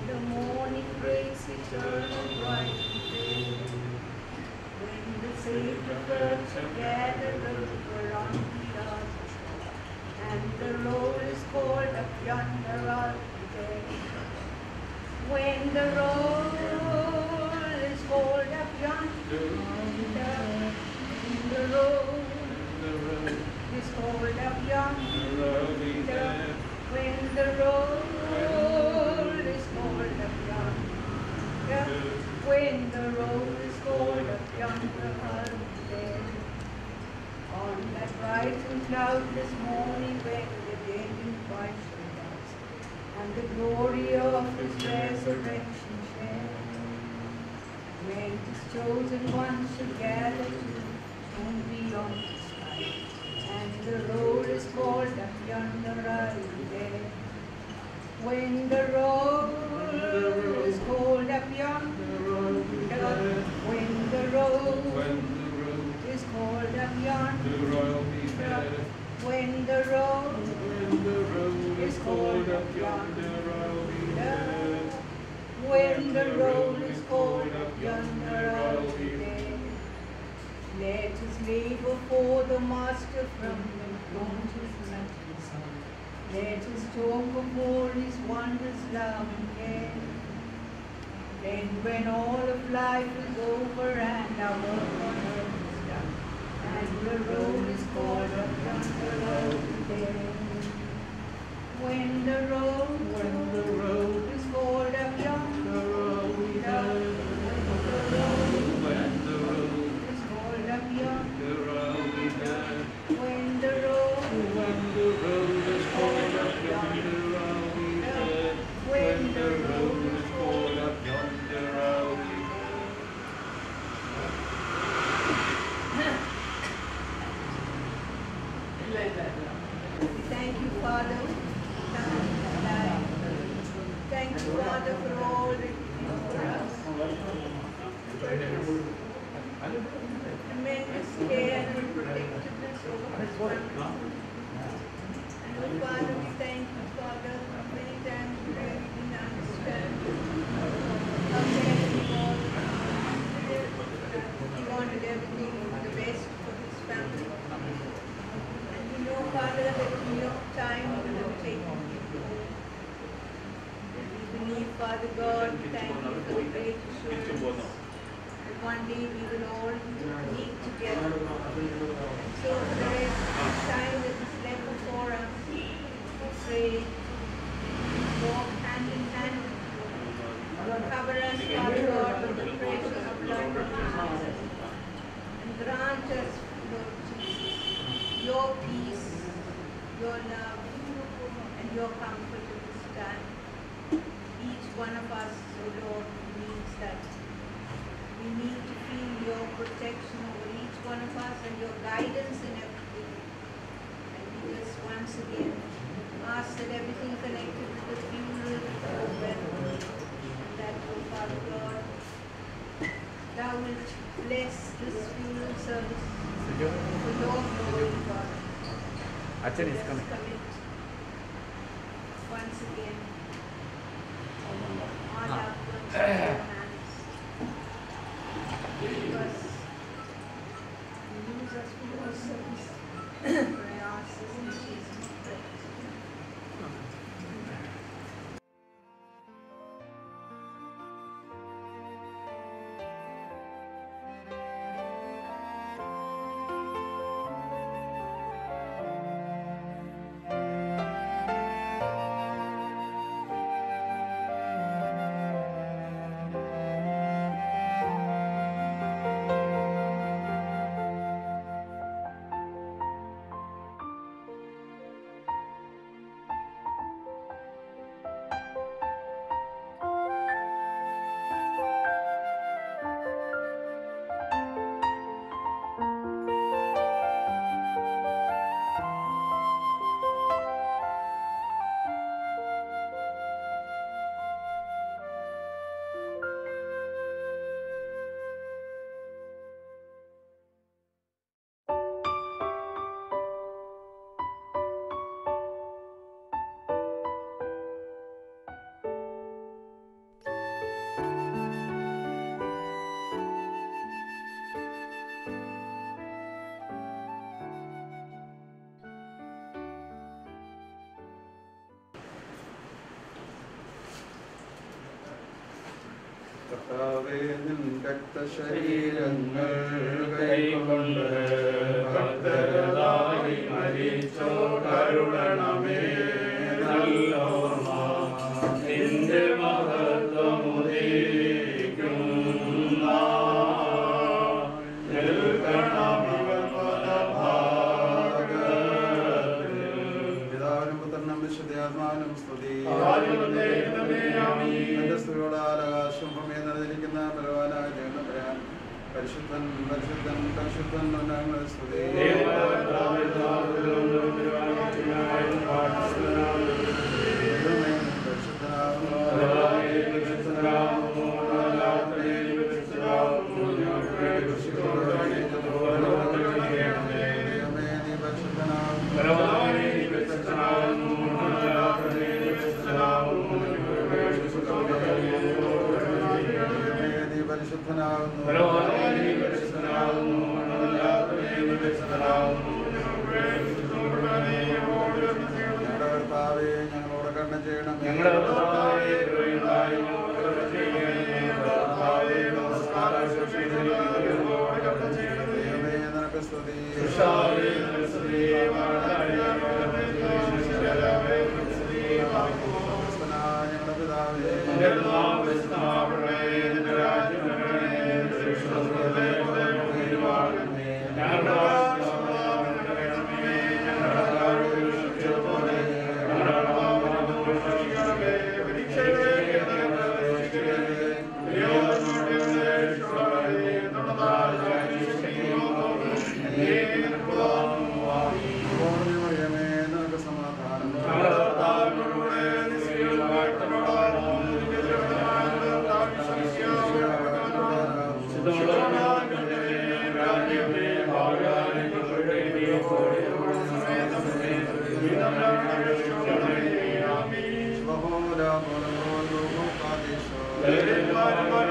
the morning breaks eternal bright and fair. When the sacred birds are gathered over on the earth, and the roll is called up yonder, I'll be there. When the roll is called up yonder, when the roll is called up yonder, when the roll is called up yonder, when the roll is called up yonder, I'll be there. On that bright and cloudless morning when the dead in Christ shall rise, and the glory of his resurrection share. When his chosen ones shall gather to whom beyond the sky, and the roll is called up yonder, I'll be there. When the roll is called up yonder, when the roll is called up yonder, when the roll is called up yonder, when the roll is called up yonder, I'll be there. Let us labor for the Master from the dauntless mountains. Let us talk of all his wonders, love and care. Then when all of life is over and our work on earth is done, and the road is called up yonder, I'll be there. When the road, when the road is called up yonder, I'll be there. When the road is called up yonder, when the road, when the road is called up yonder, when the road is called up We thank you, Father. Thank you for life. Thank you, Father, for all that you do for us. Tremendous care and protectiveness over us. And oh, Father, we thank you, Father. Many times we really didn't understand how caring you are. He wanted everything for the best for his family. And we know, Father, that in your time you will have taken him home. We believe, Father God, we thank you for the great assurance that one day we will all meet together. And so for the rest of this time that is left before us, we pray, walk hand in hand with you. Cover us, Father God, with the precious blood of Jesus. And grant us, Lord Jesus, your peace, your love, and your comfort at this time. Each one of us, O Lord, needs that. We need to feel your protection over each one of us and your guidance in everything. And we just once again ask that everything connected with the funeral go well. And that, O Father God, thou wilt bless this funeral service for your glory, God. Achan is Let us coming. commit Once again, our loved ones in your hands. Give us, and use us for your service. For I ask this in Jesus' name. Thank കർത്താവേ നിൻ രക്തശരീരങ്ങൾ കൈകൊണ്ട് ഭക്തരതായി മരിച്ചോ കരുണമേ നല്ലോർമ്മ നിന്റെ മഹത്വമുദീക്കും പിതാവിനും പുത്രനും വിശുദ്ധാത്മാവിനും സ്തുതി എന്റെ സ്തുതിയോടാൽ ആകാശവും ഭൂമിയും നിറഞ്ഞിരിക്കുന്ന ബലവാനായ ദൈവം പറയാൻ പരിശുദ്ധൻ പരിശുദ്ധൻ പരിശുദ്ധൻ ഞങ്ങൾ സ്തുതി ദൈവമേ, പരിശുദ്ധനാകുന്നു. പരിശുദ്ധനാകുന്നു. ദൈവമേ, നീ പരിശുദ്ധനാകുന്നു. ദൈവമേ, നീ പരിശുദ്ധനാകുന്നു. ഞങ്ങളുടെ കർത്താവേ, ഞങ്ങളോട് കരുണ ചെയ്യണമേ. ഞങ്ങളുടെ കർത്താവേ, കരുണയുണ്ടായി ദൈവമേ, നിനക്ക് സ്തുതി. ക്രിസ്തുനായ ഞങ്ങളുടെ പിതാവേ, പൂർണ്ണ മറിയമേ, നിനക്ക് സമാധാനം. ബഹോല ബോലോ കാദേശോ.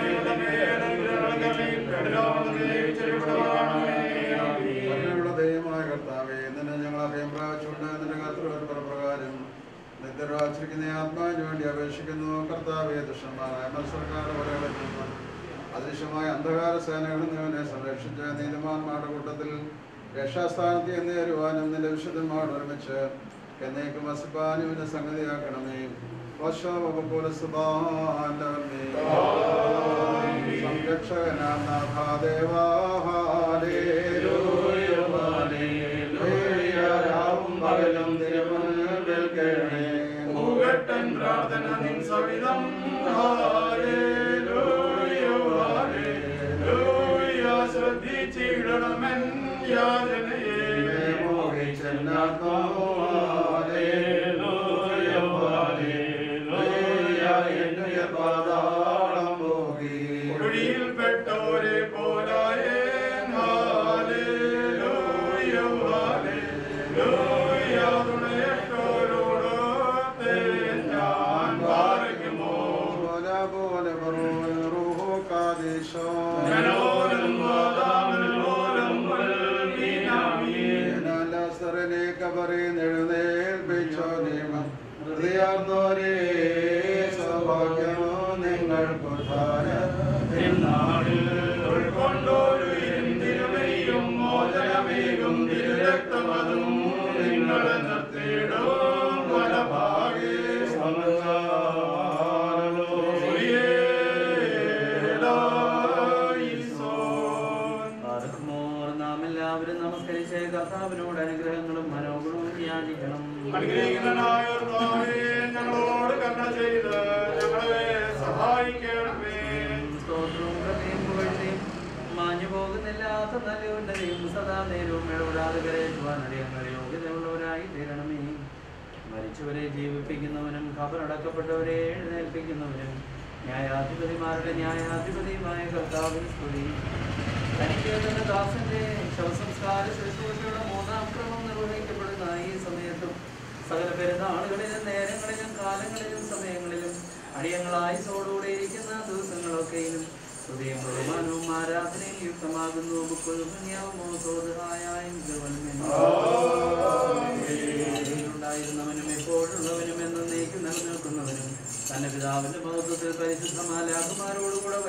കരുണയുള്ള ദൈവമായ കർത്താവേ നിന്നെ ഞങ്ങൾ അഭയം പ്രാപിച്ചുകൊണ്ട് നിന്റെ കർത്തൃ പ്രകാരം നിദ്രാചരിക്കുന്ന ആത്മാവിന് വേണ്ടി അപേക്ഷിക്കുന്നു കർത്താവെ ദുഷ്ടന്മാരായ മത്സരക്കാരുടെ വരകളിൽ നിന്ന് അദൃശ്യമായ അന്ധകാര സേനകളിൽ നിന്നെ സംരക്ഷിച്ച നീതിമാന്മാരുടെ കൂട്ടത്തിൽ രക്ഷാസ്ഥാനത്ത് എന്നേരുവാനും നിന്റെ വിശുദ്ധന്മാരോട് ഒരുമിച്ച് എന്നേക്കും വസിപ്പാനുവിനെ സംഗതിയാക്കണമേ സംരക്ഷകനാം നാഥാദേവാ രാവും പകലും തിരുമൽ കേൾക്കണേ മൂകട്ടൻ പ്രാർത്ഥന നിൻ സവിധം ഹാലേലൂയ, ഹാലേലൂയ. ശ്രദ്ധിച്ചിടണമെൻ യാതനയെ ഹാലേലൂയ, ഹാലേലൂയ. കുഴിയിൽപ്പെട്ടോരെ പോലായേ ഹാലേലൂയ, ഹാലേലൂയ. തുണയറ്റോരോടൊത്ത് ഞാൻ പാർക്കുമോ മനോരം വാദാമനോരം വൽമീനാമീൻ. ഹൃദയാർന്നോരേ സൗഭാഗ്യമോ നിങ്ങൾക്കു എന്നാളിൽ ഉൾക്കൊണ്ടൊരു ഇരുന്തിരുമയും മോചനമേകും തിരുരക്തമതും നിങ്ങളെ നിർത്തിയിടും വലഭാഗേ പാർക്കുമോർ നാം എല്ലാവരും നമസ്കരിച്ച് കർത്താവിനോട് അനുഗ്രഹങ്ങളും മനോഗുണവും യാചിക്കണം അനുഗ്രഹിക്കുന്നനായ കർത്താവേ, ഞങ്ങളോട് കരുണ ചെയ്ത് ഞങ്ങളെ സഹായിക്കണമേ സ്തോത്രവും കൃപയും പുകഴ്ചയും മാഞ്ഞു പോകുന്നില്ലാത്ത നല്ല ഉന്നതിയും സദാ നേരവും ഇടപെടാതെ കരയേറ്റുവാൻ അടിയങ്ങൾ യോഗ്യതയുള്ളവരായി തീരണമേ മരിച്ചവരെ ജീവിപ്പിക്കുന്നവനും ഖബറടക്കപ്പെട്ടവരെ എഴുന്നേൽപ്പിക്കുന്നവനും ന്യായാധിപതിമാരുടെ ന്യായാധിപതിയുമായ കർത്താവിന് സ്തുതി തനിക്ക് തന്റെ ദാസന്റെ ശവസംസ്കാര ശുശ്രൂഷയുടെ മൂന്നാം ക്രമം നിർവഹിക്കപ്പെടുന്ന ഈ സമയത്തും സകല പെരുന്നാളുകളിലും നേരങ്ങളിലും കാലങ്ങളിലും സമയങ്ങളിലും അടിയങ്ങളായുസോടുകൂടെ ഇരിക്കുന്ന ദിവസങ്ങളൊക്കെയും ഹൃദയം ബഹുമാനവും ആരാധനയും യുക്തമാകുന്നു ബുക്കുൽമോ സോദരായ ഉണ്ടായിരുന്നവനും എപ്പോഴുള്ളവനും എന്നേക്കും നിലനിൽക്കുന്നവനും തന്റെ പിതാവിന്റെ മഹത്വത്തിൽ പരിശുദ്ധ മാലാകുമാരോടുകൂടെ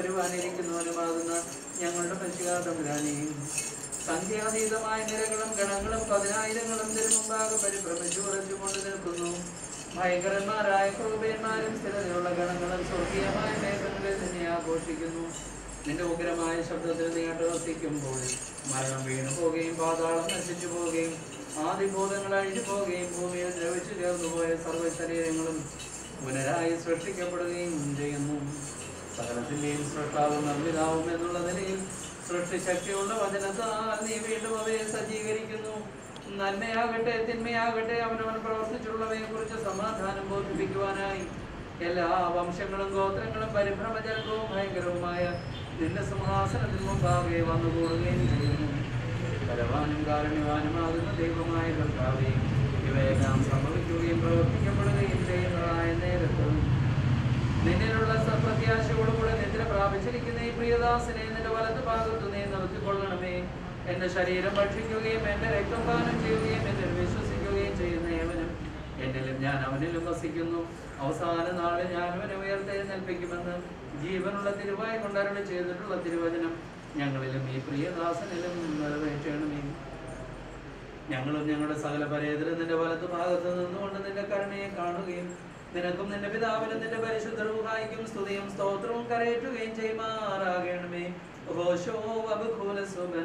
തമ്പുരാനെയും സംഖ്യാതീതമായ നിരകളും ഗണങ്ങളും പതിനായിരങ്ങളും തിരുമുമ്പാകെ പരിഭ്രമിച്ചു ഉറച്ചുകൊണ്ട് നിൽക്കുന്നു ഭയങ്കരന്മാരായ ക്രൂപന്മാരും സ്ഥിരതയുള്ള ഗണങ്ങളും സ്വർഗീയമായ മേഘങ്ങളിൽ നിന്നെ ആഘോഷിക്കുന്നു നിന്റെ ഉഗ്രമായ ശബ്ദത്തിൽ നീ അട്ടഹസിക്കുമ്പോൾ മരണം വീണു പോവുകയും പാതാളം നശിച്ചു പോവുകയും ആദിഭൂതങ്ങൾ അഴിഞ്ഞു പോവുകയും ഭൂമിയിൽ ദ്രവിച്ചു ചേർന്നു പോയ സർവ്വ ശരീരങ്ങളും പുനരായി സൃഷ്ടിക്കപ്പെടുകയും ചെയ്യുന്നു സകലത്തിന്റെയും സൃഷ്ടാവും നിർമ്മിതാവും എന്നുള്ള നിലയിൽ സൃഷ്ടിശക്തിയുള്ള വചനത്താൽ നീ വീണ്ടും അവയെ സജ്ജീകരിക്കുന്നു നന്മയാകട്ടെ തിന്മയാകട്ടെ അവനവൻ പ്രവർത്തിച്ചുള്ളവയെ കുറിച്ച് സമാധാനം ബോധിപ്പിക്കുവാനായി എല്ലാ വംശങ്ങളും ഗോത്രങ്ങളും പരിഭ്രമജനകവും ഭയങ്കരവുമായ നിന്റെ സിംഹാസനത്തിന് മുമ്പാകെ വന്നുകൂടുകയും ചെയ്യുന്നു ബലവാനും കാരുണ്യവാനുമാകുന്ന ദൈവമായ കർത്താവേ ഇവയെല്ലാം സംഭവിക്കുകയും പ്രവർത്തിക്കപ്പെടുകയും ചെയ്യുന്നതായ നേരത്ത് നിന്നിലുള്ള സപ്രത്യാശയോടുകൂടെ നിദ്ര പ്രാപിച്ചിരിക്കുന്ന ഈ പ്രിയദാസനെ നിന്റെ വലത്ത് ഭാഗത്തു നീ നിർത്തിക്കൊള്ളണമേ എന്റെ ശരീരം ഭക്ഷിക്കുകയും എന്റെ രക്തം പാനം ചെയ്യുകയും എന്നിൽ വിശ്വസിക്കുകയും ചെയ്യുന്ന ഏവനും എന്നിലും ഞാൻ അവനിലും വസിക്കുന്നു അവസാന നാളിൽ ഞാൻ അവനെ ഉയർത്തെഴുന്നേൽപ്പിക്കുമെന്ന് ജീവനുള്ള തിരുവായി കൊണ്ടരളി ചെയ്തിട്ടുള്ള തിരുവചനം ഞങ്ങളിലും ഈ പ്രിയദാസനിലും നിറവേറ്റണമേ ഞങ്ങളും ഞങ്ങളുടെ സകല പരേതരും നിന്റെ വലത്ത് ഭാഗത്ത് നിന്നുകൊണ്ട് നിന്റെ കരുണയെ കാണുകയും നിനക്കും നിന്റെ പിതാവിനും നിന്റെ പരിശുദ്ധ റൂഹായിക്കും സ്തുതിയും സ്തോത്രവും കരയേറ്റുകയും ചെയ്യുമാറാകണമേ ഹോശോ വബുഖൂല സുബൻ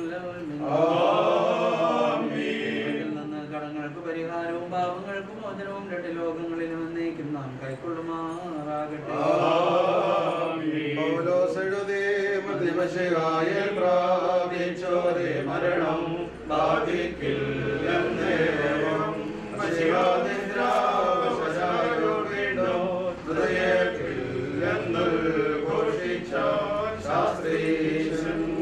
ഇതിൽ നിന്ന് കടങ്ങൾക്ക് പരിഹാരവും പാപങ്ങൾക്ക് മോചനവും രണ്ട് ലോകങ്ങളിലും എന്നേക്കും നാം കൈക്കൊള്ളുമാറാകട്ടെ പൗലോസെഴുതി മധ്യമശിഹായിൽ പ്രാപിച്ചോരെ മരണം ബാധിക്കില്ലെന്നേവം മശിഹാനിദ്രാവശായോ വീണ്ടും ഹൃദയത്തില്ലെന്നു ഘോഷിച്ച ശാസ്ത്രീശൻ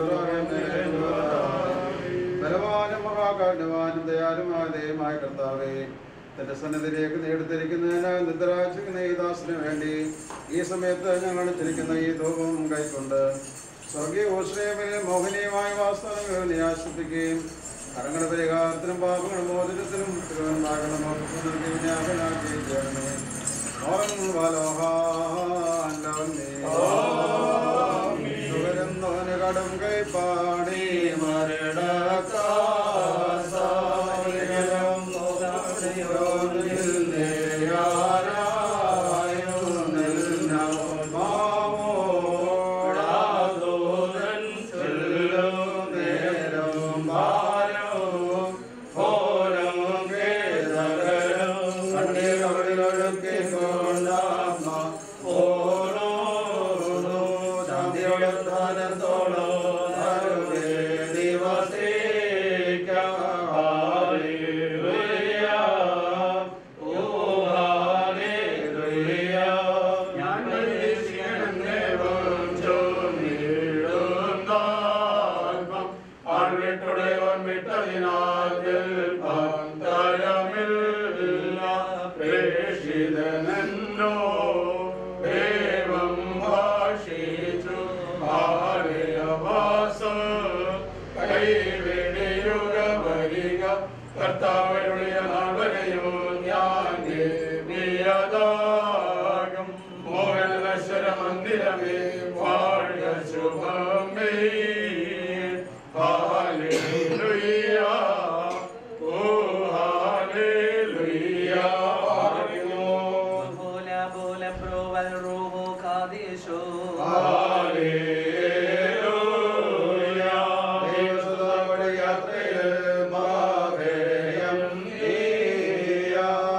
ബലവാനും മഹാകാണ്യവാനും ദയാലുമായ ദൈവമായ കർത്താവേ തന്റെ സന്നദ്ധിയിലേക്ക് നേടിത്തിരിക്കുന്നതിന് നിദ്രാചിക്കുന്ന ഈ ദാസിന് വേണ്ടി ഈ സമയത്ത് ഞങ്ങൾ ചിരിക്കുന്ന ഈ ധൂപം കൈക്കൊണ്ട് സ്വർഗീയ ഊഷ്ണയമിലെ മോഹനീയമായ വാസ്തവങ്ങൾ നീ ആശ്വസിക്കുകയും കടങ്ങളുടെ പരിഹാരത്തിനും പാപങ്ങളുടെ മോചനത്തിനും തിരുവനന്തപുരം വിജ്ഞാപനാക്കുകയും ചെയ്യണമേ ഓറൻ വലോഹാൻ കടം കൈപ്പാടി മരണത്താസാരം ഞാൻ പ്രേഷിതനോ ദേവം ഭാഷിച്ചു ഭാരയവാസ കൈവിടിയുക വരിക കർത്താവരുളിയ നാൾവരെയോ ഞാൻ ദേവിയതാകും മോഹനശ്വര മന്ദിരമേ വാഴ്ക ശുഭമേ ഹാലേലുയ്യ ഓ ഹാലേലുയ്യ ആർക്കുന്നു ബോല ബോല പ്രോവൽ റൂഹോ കാദേശോ ഹാലേലൂയ യാത്രയിൽ മാഭേയം നീയാ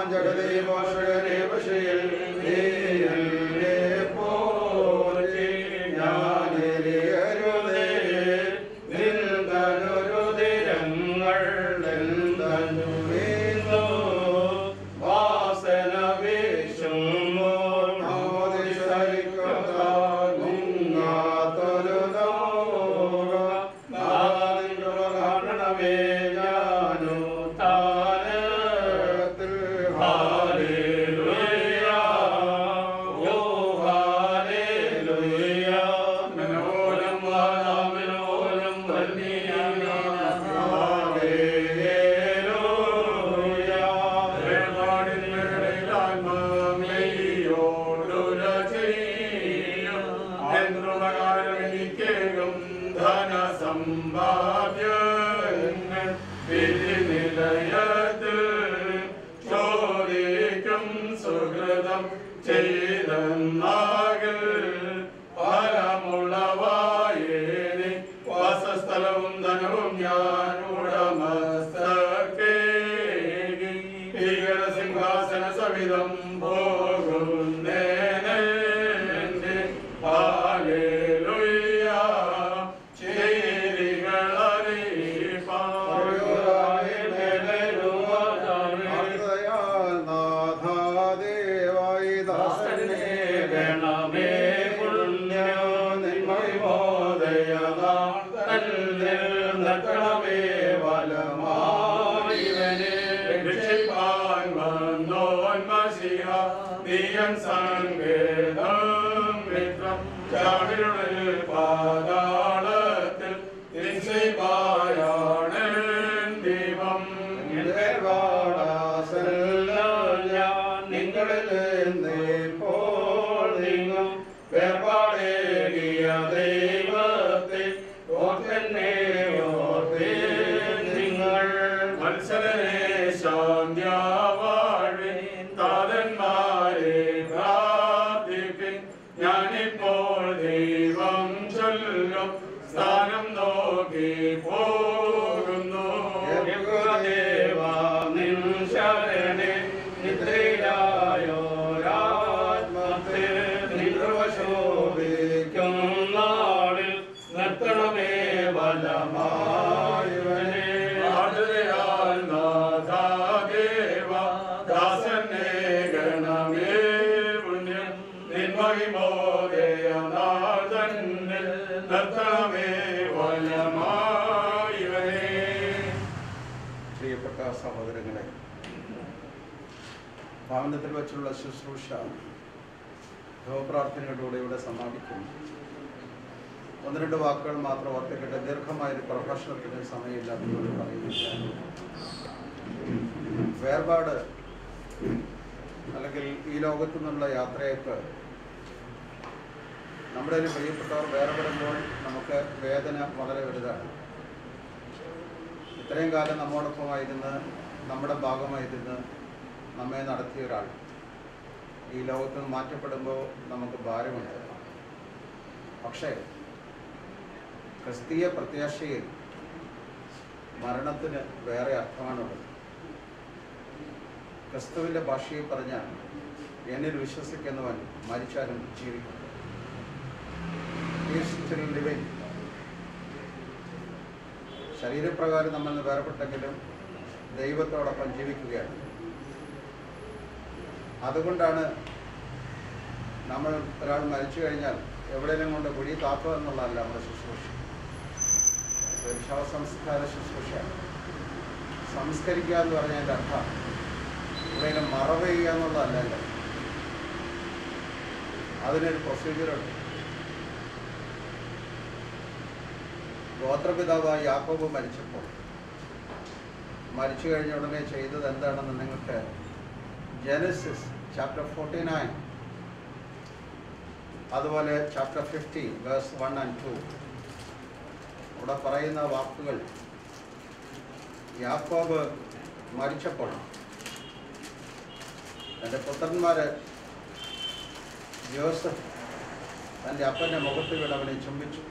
സകലം ചെയ്തെന്നാകിൽ ഫലമുളവായേനി വാസസ്ഥലവും ധനവും ഞാൻ ഉടമസ്ഥർക്കേ ഭീകര സിംഹാസന സവിധം പോകുന്നേനെ ഹാലേലുയ്യ ആകയാൽ നാഥാദേവായി ദാസനെ ഗണമേ പുണ്യമോദയനാളമേ വലമായിവനെ രക്ഷിപ്പാൻ വന്നോൻ മസിഹ നീയൻ സങ്കേതം മിത്രം ചാവിരുളിൽ പാതാളത്തിൽ നിശ്ചയിപ്പായാണ് ദീപം ഞാൻ നിങ്ങളിൽ ഇപ്പോൾ നിങ്ങൾ വേർപാടേകിയ ദൈവത്തെ ഓർത്തന്നെ ഓർത്തേ നിങ്ങൾ മത്സരനെ ശാന്യാവാഴിൻ താതന്മാരെ പ്രാർത്ഥിപ്പിൻ ഞാനിപ്പോൾ ദൈവം ചൊല്ലും സ്ഥാനം നോക്കി പോകുന്നു ദേവാ നിൻ ശരണേ നിദ്രയിലായോരാത്മത്തെ നിദ്രവശോഭിക്കും നാളിൽ നിർത്തണമേ വലമായവനെ ആദരയാൽ നാഥാദേവ ദാസനെ ഗണമേ പുണ്യം നിന്മഹിമോദയനാഥന്നിൽ നിർത്തണമേ വലമായവനെ പ്രിയപ്പെട്ട സഹോദരങ്ങളെ ഭവനത്തിൽ വച്ചുള്ള ശുശ്രൂഷ ധോപ്രാർത്ഥനയോടുകൂടെ ഇവിടെ സമാപിക്കുന്നു ഒന്ന് രണ്ട് വാക്കുകൾ മാത്രം ഓർത്തിക്കട്ടെ ദീർഘമായൊരു പ്രഭാഷണത്തിന് സമയമില്ലാത്തതുകൊണ്ട് പറയുന്നില്ല വേർപാട് അല്ലെങ്കിൽ ഈ ലോകത്തു നിന്നുള്ള യാത്രയൊക്കെ നമ്മുടെ ഒരു പ്രിയപ്പെട്ടവർ വേർപെടുമ്പോൾ നമുക്ക് വേദന വളരെ വലുതാണ് ഇത്രയും കാലം നമ്മോടൊപ്പമായിരുന്ന് നമ്മുടെ ഭാഗമായിരുന്ന് നമ്മെ നടത്തിയ ഒരാൾ ഈ ലോകത്ത് നിന്ന് മാറ്റപ്പെടുമ്പോൾ നമുക്ക് ഭാരമുണ്ട് പക്ഷേ ക്രിസ്തീയ പ്രത്യാശയിൽ മരണത്തിന് വേറെ അർത്ഥമാണുള്ളത് ക്രിസ്തുവിൻ്റെ ഭാഷയിൽ പറഞ്ഞാൽ എന്നിൽ വിശ്വസിക്കുന്നവൻ മരിച്ചാലും ജീവിക്കും He is still living. ശരീരപ്രകാരം നമ്മൾ നിന്ന് വേർപെട്ടെങ്കിലും ദൈവത്തോടൊപ്പം ജീവിക്കുകയാണ് അതുകൊണ്ടാണ് നമ്മൾ ഒരാൾ മരിച്ചു കഴിഞ്ഞാൽ എവിടെയെങ്കിലും കൊണ്ട് കുഴി താക്കുക എന്നുള്ളതല്ല നമ്മുടെ ശുശ്രൂഷ ഒരു ശവസംസ്കാര ശുശ്രൂഷയാണ് സംസ്കരിക്കുക എന്ന് പറഞ്ഞതിൻ്റെ അർത്ഥം എവിടെയെങ്കിലും മറവ് ചെയ്യുക എന്നുള്ളതല്ലല്ലോ അതിനൊരു പ്രൊസീജിയറുണ്ട് ഗോത്രപിതാവായ യാക്കോബ് മരിച്ചപ്പോൾ മരിച്ചു കഴിഞ്ഞ ഉടനെ ചെയ്തത് എന്താണെന്ന് നിങ്ങൾക്ക് ജനസിസ് ചാപ്റ്റർ ഫോർട്ടി നയൻ അതുപോലെ chapter fifty verse one and two ഇവിടെ പറയുന്ന വാക്കുകൾ യാക്കോബ് മരിച്ചപ്പോൾ തൻ്റെ പുത്രന്മാര് ജോസഫ് തൻ്റെ അപ്പൻ്റെ മുഖത്ത് വീണ് അവനെ ചുംബിച്ചു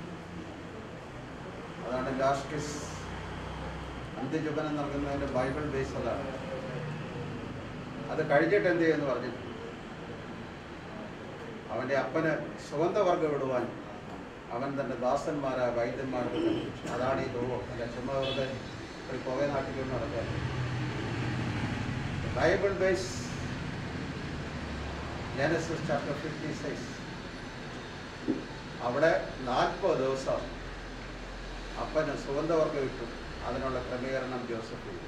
അതാണ് ലാസ്റ്റിസ് അന്ത്യചുബനം നൽകുന്നതിൻ്റെ ബൈബിൾ ബേസ് അതാണ് അത് കഴിഞ്ഞിട്ട് എന്ത് ചെയ്യുമെന്ന് പറഞ്ഞു അവൻ്റെ അപ്പന് സുഗന്ധവർഗം ഇടുവാൻ അവൻ തൻ്റെ ദാസന്മാരായ വൈദ്യന്മാർക്ക് കൽപ്പിച്ചു അതാണ് ഈ ദൂരം എൻ്റെ ചുമ്മാ വെറുതെ ഒരു പുകയ നാട്ടിൽ നടക്കാൻ Bible base Genesis chapter fifty six അവിടെ നാൽപ്പത് ദിവസം അപ്പന് സുഗന്ധവർഗം ഇട്ടു അതിനുള്ള ക്രമീകരണം ജോസഫ് ചെയ്തു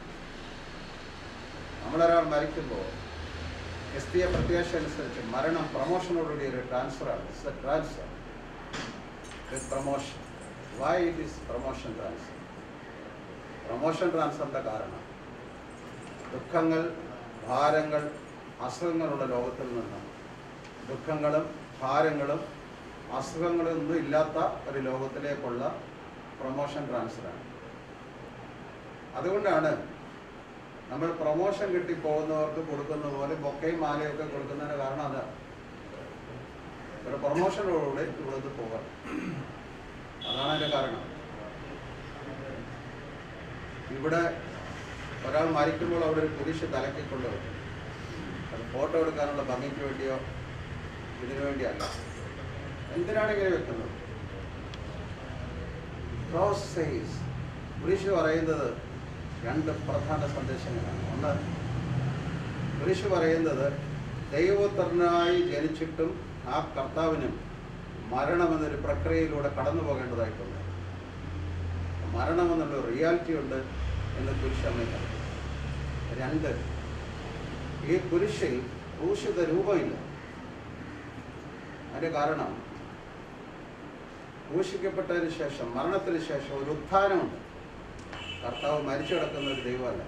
നമ്മളൊരാൾ മരിക്കുമ്പോൾ ക്രിസ്തീയ പ്രത്യാശ അനുസരിച്ച് മരണം പ്രൊമോഷനോടുകൂടി ഒരു ട്രാൻസ്ഫറാണ് it's a transfer with promotion why it is promotion transfer promotion ട്രാൻസ്ഫറിൻ്റെ കാരണം ദുഃഖങ്ങൾ ഭാരങ്ങൾ അസുഖങ്ങളുള്ള ലോകത്തിൽ നിന്ന് ദുഃഖങ്ങളും ഭാരങ്ങളും അസുഖങ്ങളും ഒന്നും ഇല്ലാത്ത ഒരു ലോകത്തിലേക്കുള്ള പ്രൊമോഷൻ ട്രാൻസ്ഫറാണ് അതുകൊണ്ടാണ് നമ്മൾ പ്രൊമോഷൻ കിട്ടി പോകുന്നവർക്ക് കൊടുക്കുന്ന പോലെ ബൊക്കയും മാലയൊക്കെ കൊടുക്കുന്നതിന് കാരണം അതാ ഒരു പ്രൊമോഷനോടുകൂടി ഇവിടുന്ന് പോകാം അതാണ് അതിൻ്റെ കാരണം ഇവിടെ ഒരാൾ മരിക്കുമ്പോൾ അവിടെ ഒരു കുരിശ് തലക്കി കൊണ്ടുവരും അത് ഫോട്ടോ എടുക്കാനുള്ള ഭംഗിക്ക് വേണ്ടിയോ ഇതിനു വേണ്ടിയല്ല എന്തിനാണ് ഇങ്ങനെ വെക്കുന്നത് ക്രോസ് സൈസ് കുരിശ് പറയുന്നത് രണ്ട് പ്രധാന സന്ദേശങ്ങളാണ് ഒന്ന് കുരിശ് പറയുന്നത് ദൈവോത്തരനായി ജനിച്ചിട്ടും ആ കർത്താവിനും മരണമെന്നൊരു പ്രക്രിയയിലൂടെ കടന്നു പോകേണ്ടതായിട്ടുണ്ട് മരണമെന്നുള്ള റിയാലിറ്റി ഉണ്ട് എന്ന് കുരിശ് അമ്മയ്ക്ക് രണ്ട് ഈ കുരിശിൽ ക്രൂശിത രൂപമില്ല അതിന്റെ കാരണം ക്രൂശിക്കപ്പെട്ടതിന് ശേഷം മരണത്തിന് ശേഷം ഒരു ഉത്ഥാനമുണ്ട് കർത്താവ് മരിച്ചു കിടക്കുന്ന ഒരു ദൈവമല്ല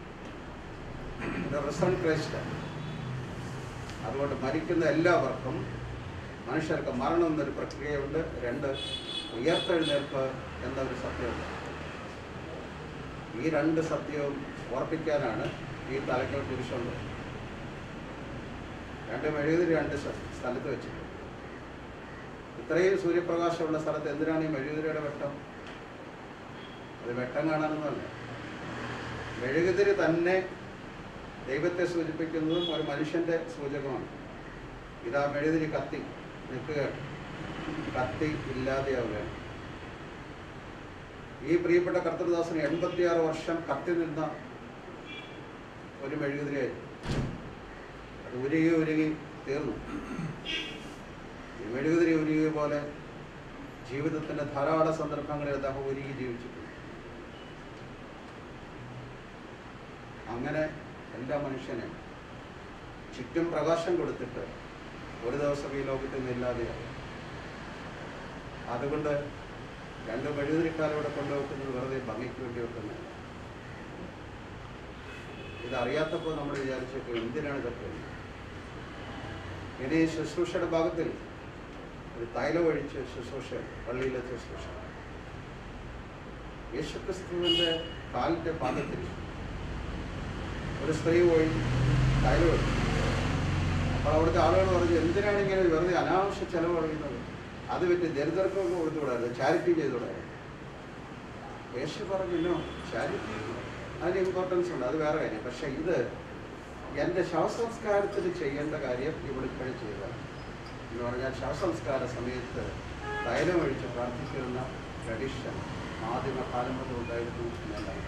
ഒരു റിസൺ ക്രൈസ്റ്റ് അതുകൊണ്ട് മരിക്കുന്ന എല്ലാവർക്കും മനുഷ്യർക്ക് മരണം എന്നൊരു പ്രക്രിയയുണ്ട് രണ്ട് ഉയർത്തെഴുന്നേൽപ്പ് എന്നൊരു സത്യമുണ്ട് ഈ രണ്ട് സത്യവും ഉറപ്പിക്കാനാണ് ഈ തലക്കൽ കുരിശുണ്ട് രണ്ട് മെഴുകുതിരി രണ്ട് സ്ഥ- സ്ഥലത്ത് വെച്ചിട്ടുണ്ട് ഇത്രയും സൂര്യപ്രകാശമുള്ള സ്ഥലത്ത് എന്തിനാണ് ഈ മെഴുകുതിരിയുടെ വെട്ടം അത് വെട്ടം കാണാനൊന്നുമല്ല മെഴുകുതിരി തന്നെ ദൈവത്തെ സൂചിപ്പിക്കുന്നതും ഒരു മനുഷ്യന്റെ സൂചകമാണ് ഇതാ മെഴുകുതിരി കത്തി നിൽക്കുകയാണ് കത്തി ഇല്ലാതെയാവുകയാണ് ഈ പ്രിയപ്പെട്ട കർത്തൃദാസന് എൺപത്തിയാറ് വർഷം കത്തി നിന്ന ഒരു മെഴുകുതിരിയായിരുന്നു അത് ഉരുകി ഉരുകി തീർന്നു ഈ മെഴുകുതിരി ഉരുകിയ പോലെ ജീവിതത്തിന്റെ ധാരാളം സന്ദർഭങ്ങളിൽ അദ്ദേഹം ഉരുകി ജീവിച്ചിട്ടുണ്ട് അങ്ങനെ എല്ലാ മനുഷ്യനും ചുറ്റും പ്രകാശം കൊടുത്തിട്ട് ഒരു ദിവസം ഈ ലോകത്തിൽ നിന്ന് ഇല്ലാതെയാവും അതുകൊണ്ട് രണ്ട് മെഴുകുതിരിക്കാലം ഇവിടെ കൊണ്ടുവെക്കുന്നത് വെറുതെ ഭംഗിക്ക് വേണ്ടി വെക്കുന്നതല്ല ഇതറിയാത്തപ്പോൾ നമ്മൾ വിചാരിച്ചപ്പോൾ എന്തിനാണ് ഇതൊക്കെ ഇനി ഈ ശുശ്രൂഷയുടെ ഭാഗത്തിൽ ഒരു തൈലം ഒഴിച്ച് ശുശ്രൂഷ പള്ളിയിലെ ശുശ്രൂഷ യേശുക്രിസ്തുവിന്റെ കാലിന്റെ പാദത്തിൽ ഒരു സ്ത്രീ പോയി തൈലം ഒഴിച്ചു അപ്പോൾ അവിടുത്തെ ആളുകൾ പറഞ്ഞു എന്തിനാണ് ഇങ്ങനെ വെറുതെ അനാവശ്യ ചെലവ് പറയുന്നത് അത് പറ്റി ദരിദ്രർക്കൊക്കെ കൊടുത്തുകൂടായിരുന്നു ചാരിറ്റി ചെയ്തുകൂടായിരുന്നു യേശു പറഞ്ഞല്ലോ ചാരിറ്റി അതിന് ഇമ്പോർട്ടൻസ് ഉണ്ട് അത് വേറെ കാര്യം പക്ഷെ ഇത് എൻ്റെ ശവസംസ്കാരത്തിന് ചെയ്യേണ്ട കാര്യം ഇവിടെ ഇപ്പോഴും ചെയ്തതാണ് എന്ന് പറഞ്ഞാൽ ശവസംസ്കാര സമയത്ത് തൈലമൊഴിച്ച് പ്രാർത്ഥിക്കുന്ന ട്രഡീഷൻ ആദ്യമകാലം മുതൽ ഉണ്ടായിരുന്നു എന്നല്ല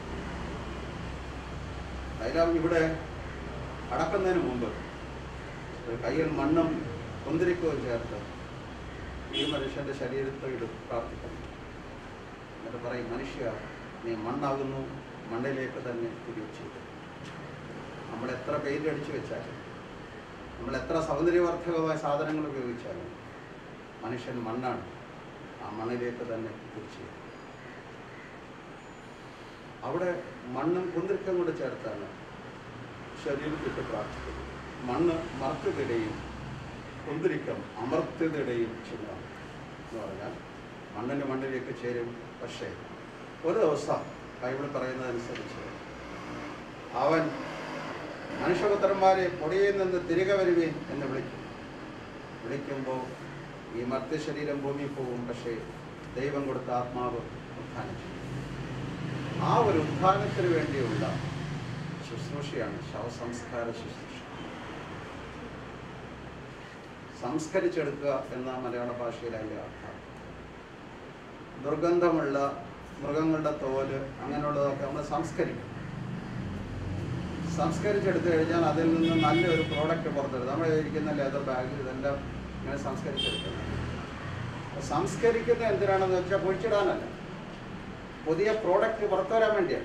തൈലം ഇവിടെ അടക്കുന്നതിന് മുമ്പ് ഒരു കയ്യിൽ മണ്ണും കുന്തിരിക്കവും ചേർത്ത് ഈ മനുഷ്യന്റെ ശരീരത്തെ ഇടും പ്രാർത്ഥിക്കണം എന്നിട്ട് പറയും മനുഷ്യ നീ മണ്ണാകുന്നു മണ്ണിലേക്ക് തന്നെ തിരിച്ചു നമ്മൾ എത്ര പെയിന്റ് അടിച്ചു വെച്ചാലും നമ്മൾ എത്ര സൗന്ദര്യവർദ്ധകമായ സാധനങ്ങൾ ഉപയോഗിച്ചാലും മനുഷ്യൻ മണ്ണാണ് ആ മണ്ണിലേക്ക് തന്നെ തിരിച്ചു അവിടെ മണ്ണും കുന്തിരിക്കം കൂടെ ചേർത്താണ് ശരീരത്തിട്ട് പ്രാർത്ഥിക്കുന്നത് മണ്ണ് മർത്തതയുടെയും കുന്തിരിക്കം അമർത്യതയുടെയും ചിഹ്നമാണ് എന്ന് പറഞ്ഞാൽ മണ്ണിന് മണ്ണിലേക്ക് ചേരും പക്ഷേ ഒരു ദിവസം ബൈബിൾ പറയുന്നതനുസരിച്ച് അവൻ മനുഷ്യപുത്രന്മാരെ പൊടിയിൽ നിന്ന് തിരികെ വരുവീൻ എന്ന് വിളിക്കും വിളിക്കുമ്പോൾ ഈ മർത്യശരീരം ഭൂമിയിൽ പോകും പക്ഷേ ദൈവം കൊടുത്ത ആത്മാവ് ഉത്ഥാനം ചെയ്യും ആ ഒരു ഉത്ഥാനത്തിന് വേണ്ടിയുള്ള ശുശ്രൂഷയാണ് ശവസംസ്കാര ശുശ്രൂഷ സംസ്കരിച്ചെടുക്കുക എന്ന മലയാള ഭാഷയിൽ അതിൻ്റെ അർത്ഥം ദുർഗന്ധമുള്ള മൃഗങ്ങളുടെ തോല് അങ്ങനെയുള്ളതൊക്കെ നമ്മൾ സംസ്കരിക്കും സംസ്കരിച്ചെടുത്തു കഴിഞ്ഞാൽ അതിൽ നിന്ന് നല്ലൊരു പ്രോഡക്റ്റ് പുറത്തെടുക്കും നമ്മൾ ഇരിക്കുന്ന ലെതർ ബാഗ് ഇതെല്ലാം ഇങ്ങനെ സംസ്കരിച്ചെടുക്കുന്നത് അപ്പൊ സംസ്കരിക്കുന്നത് എന്തിനാണെന്ന് വെച്ചാൽ പൊഴിച്ചിടാനല്ല പുതിയ പ്രോഡക്റ്റ് പുറത്തു വരാൻ വേണ്ടിയാണ്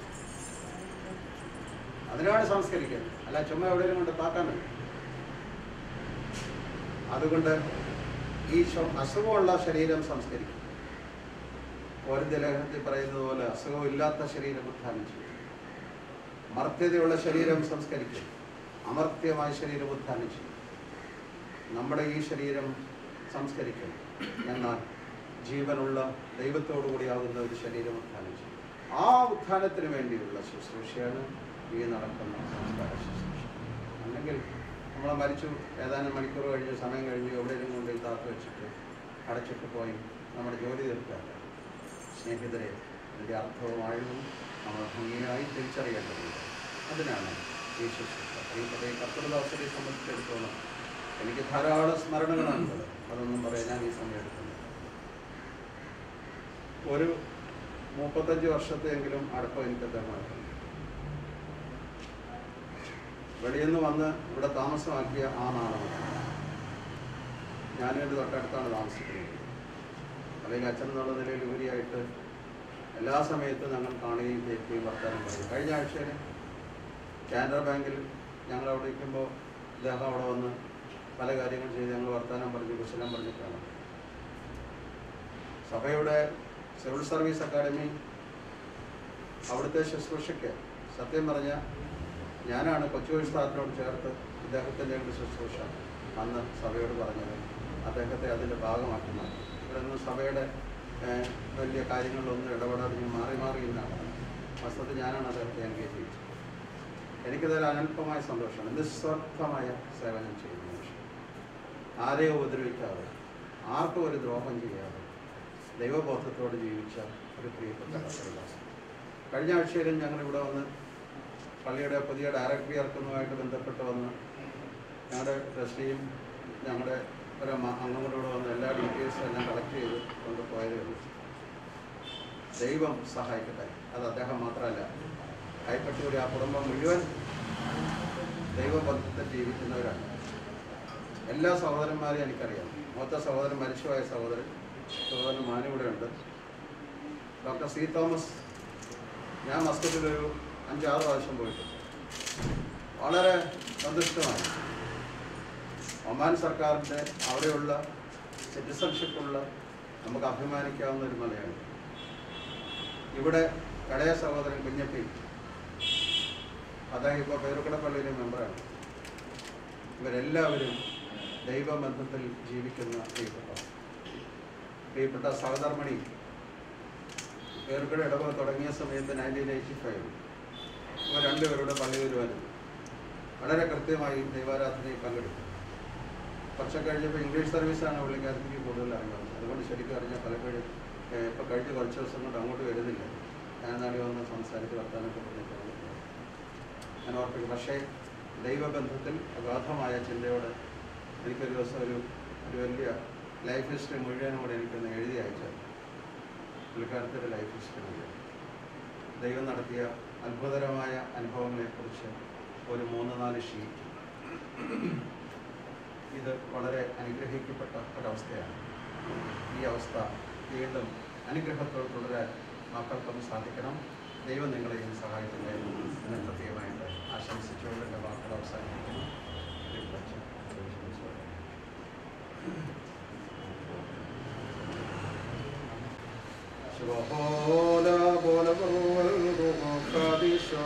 അതിനാണ് സംസ്കരിക്കുന്നത് അല്ല ചുമ്മാ എവിടെയും കൊണ്ട് താക്കാനല്ല അതുകൊണ്ട് ഈ ശ- അസുഖമുള്ള ശരീരം സംസ്കരിക്കും ഓരോ ലേഖനത്തിൽ പറയുന്നത് പോലെ അസുഖമില്ലാത്ത ശരീരം ഉത്ഥാനം ചെയ്യും മർത്യതയുള്ള ശരീരം സംസ്കരിക്കും അമർത്യമായ ശരീരം ഉത്ഥാനം ചെയ്യും നമ്മുടെ ഈ ശരീരം സംസ്കരിക്കും എന്നാൽ ജീവനുള്ള ദൈവത്തോടു കൂടിയാകുന്ന ഒരു ശരീരം ഉത്ഥാനം ചെയ്യും ആ ഉത്ഥാനത്തിന് വേണ്ടിയുള്ള ശുശ്രൂഷയാണ് ഈ നടക്കുന്ന സംസ്കാര ശുശ്രൂഷ അല്ലെങ്കിൽ നമ്മളെ മരിച്ചു ഏതാനും മണിക്കൂർ കഴിഞ്ഞ് സമയം കഴിഞ്ഞ് എവിടെയെങ്കിലും കൊണ്ട് താത്ത് വെച്ചിട്ട് അടച്ചിട്ട് പോയി നമ്മുടെ ജോലി തീർക്കാറില്ല സ്നേഹിതരെ ഇതിൻ്റെ അർത്ഥവുമായും നമ്മൾ ഭംഗിയായി തിരിച്ചറിയേണ്ടതുണ്ട് അതിനാണ് ഈ ശുശ്രൂഷ പ്രിയപ്പെട്ട ഈ കർത്തൃദാസരെ സംബന്ധിച്ചിടത്തോളം എനിക്ക് ധാരാളം സ്മരണകളാണുള്ളത് അതൊന്നും പറയാൻ ഞാൻ ഈ സമയം എടുക്കുന്നു ഒരു മുപ്പത്തഞ്ച് വർഷത്തെയെങ്കിലും അടുപ്പം എനിക്ക് അദ്ദേഹമായിട്ടുണ്ട് വെളിയിൽ നിന്ന് വന്ന് ഇവിടെ താമസമാക്കിയ ആ നാടാണ് ഞാനും എൻ്റെ തൊട്ടടുത്താണ് താമസിക്കുന്നത് അല്ലെങ്കിൽ അച്ഛൻ എന്നുള്ള നിലയിൽ ഉപരിയായിട്ട് എല്ലാ സമയത്തും ഞങ്ങൾ കാണുകയും കേൾക്കുകയും വർത്താനം പറയും കഴിഞ്ഞ ആഴ്ചയിൽ കാനറ ബാങ്കിൽ ഞങ്ങൾ അവിടെ ഇരിക്കുമ്പോൾ ഇദ്ദേഹം അവിടെ വന്ന് പല കാര്യങ്ങൾ ചെയ്ത് ഞങ്ങൾ വർത്താനം പറഞ്ഞ് കുശലം പറഞ്ഞിട്ടാണ് സഭയുടെ സിവിൽ സർവീസ് അക്കാദമി അവിടുത്തെ ശുശ്രൂഷയ്ക്ക് സത്യം പറഞ്ഞ ഞാനാണ് കൊച്ചു സ്ഥാനത്തിനോട് ചേർത്ത് ഇദ്ദേഹത്തിൻ്റെ ഒരു ശുശ്രൂഷ അന്ന് സഭയോട് പറഞ്ഞത് അദ്ദേഹത്തെ അതിൻ്റെ ഭാഗമാക്കി മാറ്റി ഇവിടെ നിന്ന് സഭയുടെ ഏഹ്, വലിയ കാര്യങ്ങളിലൊന്നും ഇടപെടാതെ ഞാൻ മാറി മാറി എന്നാണ് വസ്തുത്തിൽ ഞാനാണ് അദ്ദേഹത്തെ എൻഗേജ് ചെയ്തത് എനിക്കതൊരു അനൽപമായ സന്തോഷമാണ് നിസ്വാർത്ഥമായ സേവനം ചെയ്യുന്ന മനുഷ്യൻ ആരെയും ഉപദ്രവിക്കാതെ ആർക്കും ഒരു ദ്രോഹം ചെയ്യാതെ ദൈവബോധത്തോട് ജീവിച്ച ഒരു പ്രിയപ്പെട്ട കർത്തൃദാസൻ കഴിഞ്ഞ ആഴ്ചയിലും ഞങ്ങൾ ഇവിടെ വന്ന് പള്ളിയുടെ പുതിയ ഡയറക്ടറി ഇറക്കുന്നതുമായിട്ട് ബന്ധപ്പെട്ട് വന്ന് ഞങ്ങളുടെ ട്രസ്റ്റിയും ഞങ്ങളുടെ ഒരു അമ്മ- അംഗങ്ങളുടെ കൂടെ വന്ന് എല്ലാ ഡീറ്റെയിൽസും എല്ലാം കളക്ട് ചെയ്ത് കൊണ്ടുപോയതേ ഉള്ളൂ ദൈവം സഹായിക്കട്ടെ അത് അദ്ദേഹം മാത്രമല്ല കൈപ്പറ്റൂരി ആ കുടുംബം മുഴുവൻ ദൈവബന്ധത്തിൽ ജീവിക്കുന്നവരാണ് എല്ലാ സഹോദരന്മാരെയും എനിക്കറിയാം മൂത്ത സഹോദരൻ മരിച്ചുപോയ സഹോദരൻ സഹോദരൻ മാനിവിടെ ഉണ്ട് ഡോക്ടർ സി തോമസ് ഞാൻ മസ്കറ്റിലൊരു അഞ്ചാറ് പ്രാവശ്യം പോയിട്ടുണ്ട് വളരെ സന്തുഷ്ടമാണ് ഒമാൻ സർക്കാരിൻ്റെ അവിടെയുള്ള സിറ്റിസൺഷിപ്പുള്ള നമുക്ക് അഭിമാനിക്കാവുന്ന ഒരു മലയാണ് ഇവിടെ കടയ സഹോദരൻ കുഞ്ഞപ്പി അദ്ദേഹം ഇപ്പോൾ പേരുക്കട പള്ളിയിലെ മെമ്പറാണ് ഇവരെല്ലാവരും ദൈവബന്ധത്തിൽ ജീവിക്കുന്ന പ്രിയപ്പെട്ട പ്രിയപ്പെട്ട സഹധർമ്മണി പേരുക്കട ഇടവ തുടങ്ങിയ സമയത്ത് നയൻറ്റീൻ എയ്റ്റി ഫൈവ് ഇവർ രണ്ടുപേരുടെ പള്ളി വരുവാനും വളരെ കൃത്യമായി ദൈവാരാധനയിൽ പങ്കെടുത്തു കുറച്ച് കഴിഞ്ഞപ്പോൾ ഇംഗ്ലീഷ് സർവീസാണ് പുള്ളിക്കാരത്തേക്ക് കൂടുതൽ അറിയുന്നത് അതുകൊണ്ട് ശരിക്കും അറിഞ്ഞാൽ പലപ്പോഴും ഇപ്പോൾ കഴിഞ്ഞ കുറച്ച് ദിവസം കൊണ്ട് അങ്ങോട്ട് വരുന്നില്ല ഞാൻ നാളെ വന്ന് സംസാരിച്ച് വർത്താനൊക്കെ പറഞ്ഞിട്ടാണ് ഞാൻ ഓർപ്പിക്കും പക്ഷേ ദൈവബന്ധത്തിൽ അഗാധമായ ചിന്തയോട് എനിക്കൊരു ദിവസം ഒരു ഒരു വലിയ ലൈഫ് ഹിസ്റ്ററി മുഴുവനും കൂടെ എനിക്കൊന്ന് എഴുതി അയച്ചാൽ പുള്ളിക്കാരത്തിൻ്റെ ലൈഫ് ഹിസ്റ്ററി മുഴുവൻ ദൈവം നടത്തിയ അത്ഭുതകരമായ അനുഭവങ്ങളെക്കുറിച്ച് ഒരു മൂന്ന് നാല് ഷീറ്റ് ഇത് വളരെ അനുഗ്രഹിക്കപ്പെട്ട ഒരവസ്ഥയാണ് ഈ അവസ്ഥ വീണ്ടും അനുഗ്രഹത്തോട് തുടരാൻ മക്കൾക്കൊന്ന് സാധിക്കണം ദൈവം നിങ്ങളെയും സഹായിക്കട്ടെ എന്ന് പ്രത്യേകമായിട്ട് ആശംസിച്ചുകൊണ്ട് എൻ്റെ വാക്കുകൾ അവസാനിപ്പിക്കുന്നു ദൈവം ശുഭോല ബോല ബോൽ റൂഹാദിശോ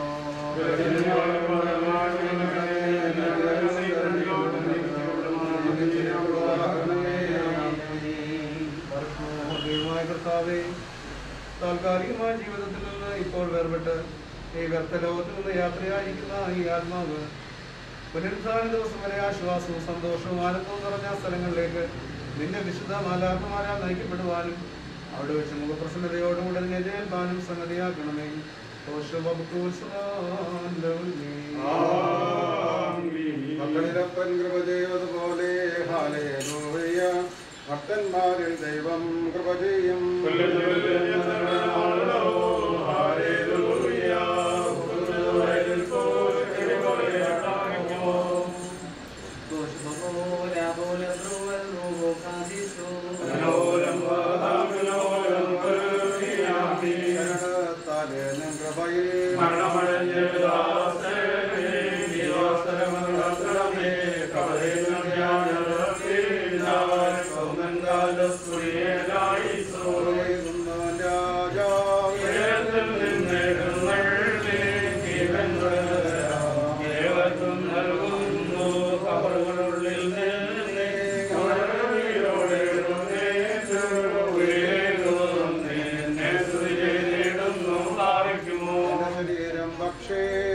കർത്താവേ താൽക്കാലികമായ ജീവിതത്തിൽ നിന്ന് ഇപ്പോൾ വേർപെട്ട് ഈ വ്യർത്ഥ ലോകത്തിൽ നിന്ന് യാത്രയായിരിക്കുന്ന ഈ ആത്മാവ് പുനരുദ്ധാന ദിവസം വരെ ആശ്വാസവും സന്തോഷവും ആനന്ദവും നിറഞ്ഞ സ്ഥലങ്ങളിലേക്ക് നിന്റെ വിശുദ്ധ മാലാത്മാരാൽ നയിക്കപ്പെടുവാനും അവിടെ വെച്ച് മുഖപ്രസന്നതയോടുകൂടെ അതിനെ ജയിൽപ്പാനും സംഗതിയാക്കണമേ മക്കളിലപ്പൻ കൃപ ചെയ്തതുപോലെ ഹാലേലൂയ ഭക്തന്മാരിൽ ദൈവം കൃപ ചെയ്യും ശരണത്താലേനും കൃപയിൽ രാജാ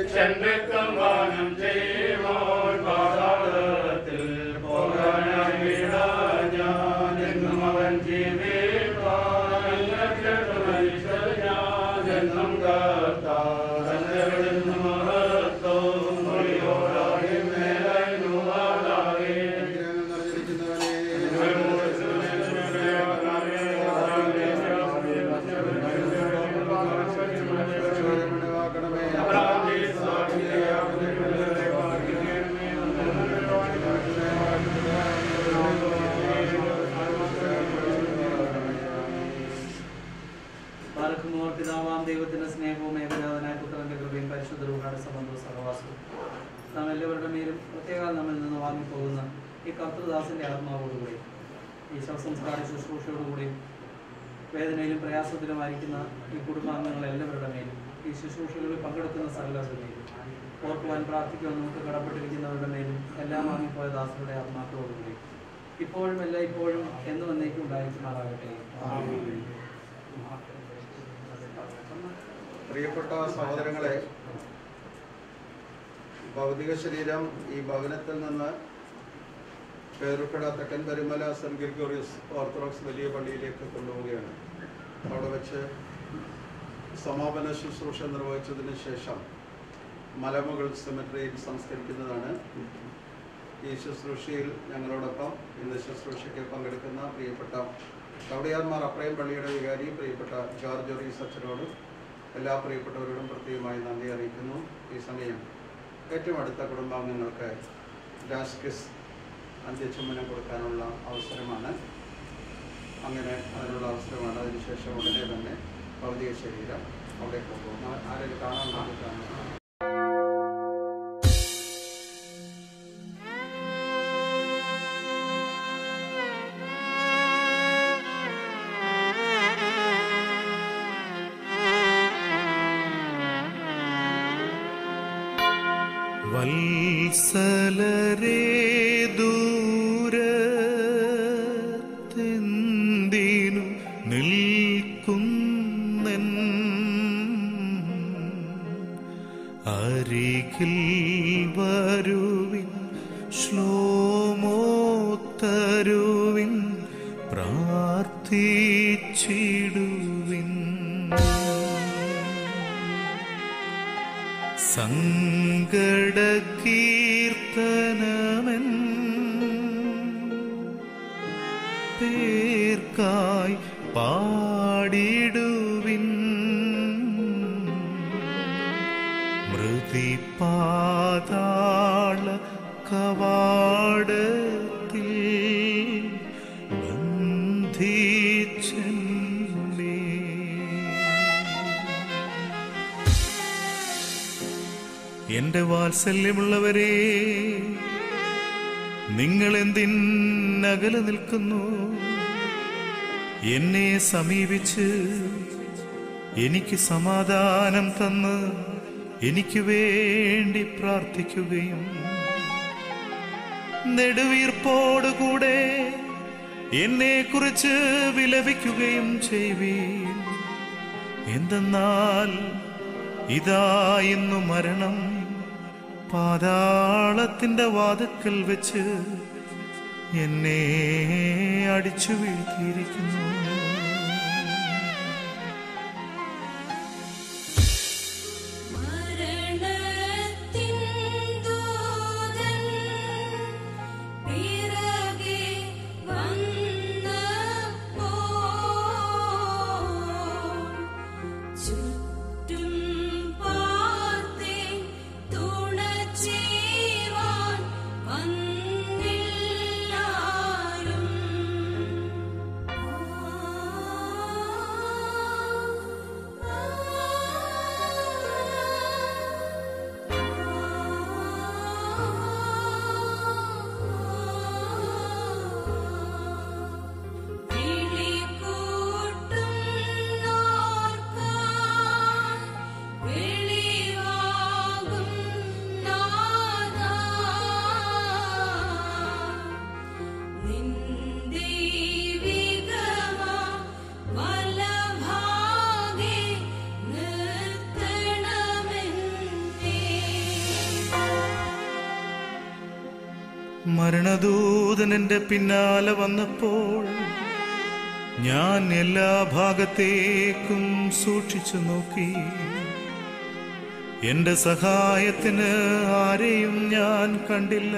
ചെണ്ടക്കം വാനം ചെയ്യുമോൻ പാതാളത്തിൽ പോകാനായി വീടാ ഞാൻ എന്നും അവൻ ജീവിപ്പാൻ ഞാൻ എന്നും കാത്താൻ മഹത്വം മൊഴിയോടാകെ മേലായി നൂറാടാകെ അനുഗ്രഹങ്ങൾ നിറഞ്ഞിരിക്കുന്നവനേ ഒഴിവാക്കണമേ ബാലകുമാർ പിതാവാം ദൈവത്തിന്റെ സ്നേഹവും ഏകജാതനായ പുത്രന്റെ കൃപയും പരിശുദ്ധ രൂപയുടെ സംബന്ധവും സഹവാസവും നാം എല്ലാവരുടെ മേലും പ്രത്യേക നമ്മിൽ നിന്ന് വാങ്ങിപ്പോകുന്ന ഈ കർത്തൃദാസന്റെ ആത്മാവോടുകൂടി ഈ ശവസംസ്കാര ശുശ്രൂഷയോടുകൂടി വേദനയിലും പ്രയാസത്തിലുമായിരിക്കുന്ന ഈ കുടുംബാംഗങ്ങൾ എല്ലാവരുടെ മേലും ഈ ശുശ്രൂഷകളിൽ പങ്കെടുക്കുന്ന സകലരുടെ മേലും ഓർക്കുവാൻ പ്രാർത്ഥിക്കുവാൻ നമുക്ക് കടപ്പെട്ടിരിക്കുന്നവരുടെ മേലും എല്ലാം വാങ്ങിപ്പോയ ദാസരുടെ ആത്മാക്കളോടുകൂടി ഇപ്പോഴും അല്ല ഇപ്പോഴും എന്നും എന്നേക്കും ഉണ്ടായിരിക്കുമാറാകട്ടെ പ്രിയപ്പെട്ട സഹോദരങ്ങളെ ഭൗതിക ശരീരം ഈ ഭവനത്തിൽ നിന്ന് പേരുക്കട തെക്കൻ കരിമല സെന്റ് ഗ്രിഗോറിയസ് ഓർത്തഡോക്സ് വലിയ പള്ളിയിലേക്ക് കൊണ്ടുപോവുകയാണ് അവിടെ വെച്ച് സമാപന ശുശ്രൂഷ നിർവഹിച്ചതിന് ശേഷം മലമുകൾ സെമിട്രിയിൽ സംസ്കരിക്കുന്നതാണ് ഈ ശുശ്രൂഷയിൽ ഞങ്ങളോടൊപ്പം ഇന്ന് ശുശ്രൂഷയ്ക്ക് പങ്കെടുക്കുന്ന പ്രിയപ്പെട്ട കവടിയാർമാർ അപ്രയം പള്ളിയുടെ വികാരി പ്രിയപ്പെട്ട ജോർജ് ഒറീസ് അച്ഛനോടും എല്ലാ പ്രിയപ്പെട്ടവരോടും പ്രത്യേകമായി നന്ദി അറിയിക്കുന്നു ഈ സമയം ഏറ്റവും അടുത്ത കുടുംബാംഗങ്ങൾക്ക് രാഷ്കിസ് അന്ത്യചുമ്മനം കൊടുക്കാനുള്ള അവസരമാണ് അങ്ങനെ അതിനുള്ള അവസരമാണ് അതിനുശേഷം ഉടനെ തന്നെ ഭൗതിക ശരീരം അവിടെ പോകും ആരെങ്കിലും കാണാൻ വേണ്ടിയിട്ടാണ് വത്സലരേ ദൂരത്തെന്തിനു നിൽക്കുന്നൻ അരികിൽ വരുവിൻ ശ്ലോമോത്തരുവിൻ പ്രാർത്ഥിച്ചിടുവിൻ സങ്കടകീർത്തനമൻ പേർക്കായി പാടിടുവിൻ മൃതിപാതാള കവാടത്തിൽ ബന്ധിച്ചെന്നേ എന്റെ വാത്സല്യമുള്ളവരെ നിങ്ങൾ എന്തിനകലെ നിൽക്കുന്നു എന്നെ സമീപിച്ച് എനിക്ക് സമാധാനം തന്ന് എനിക്ക് വേണ്ടി പ്രാർത്ഥിക്കുകയും നെടുവീർപ്പോടുകൂടെ എന്നെ കുറിച്ച് വിലപിക്കുകയും ചെയ്യുവീൻ എന്തെന്നാൽ ഇതാ ഇന്നു മരണം പാതാളത്തിന്റെ വാതുക്കൽ വെച്ച് എന്നെ അടിച്ചു വീഴ്ത്തിയിരിക്കുന്നു മരണത്തിൻ ദൂതൻ പിറകെ വന്നപ്പോൾ ചുറ്റും പാർത്തേ തുണച്ചേവാൻ വന്നില്ലാരും മരണദൂതൻ എന്റെ പിന്നാലെ വന്നപ്പോൾ ഞാൻ എല്ലാ ഭാഗത്തേക്കും സൂക്ഷിച്ചു നോക്കി എന്റെ സഹായത്തിന് ആരെയും ഞാൻ കണ്ടില്ല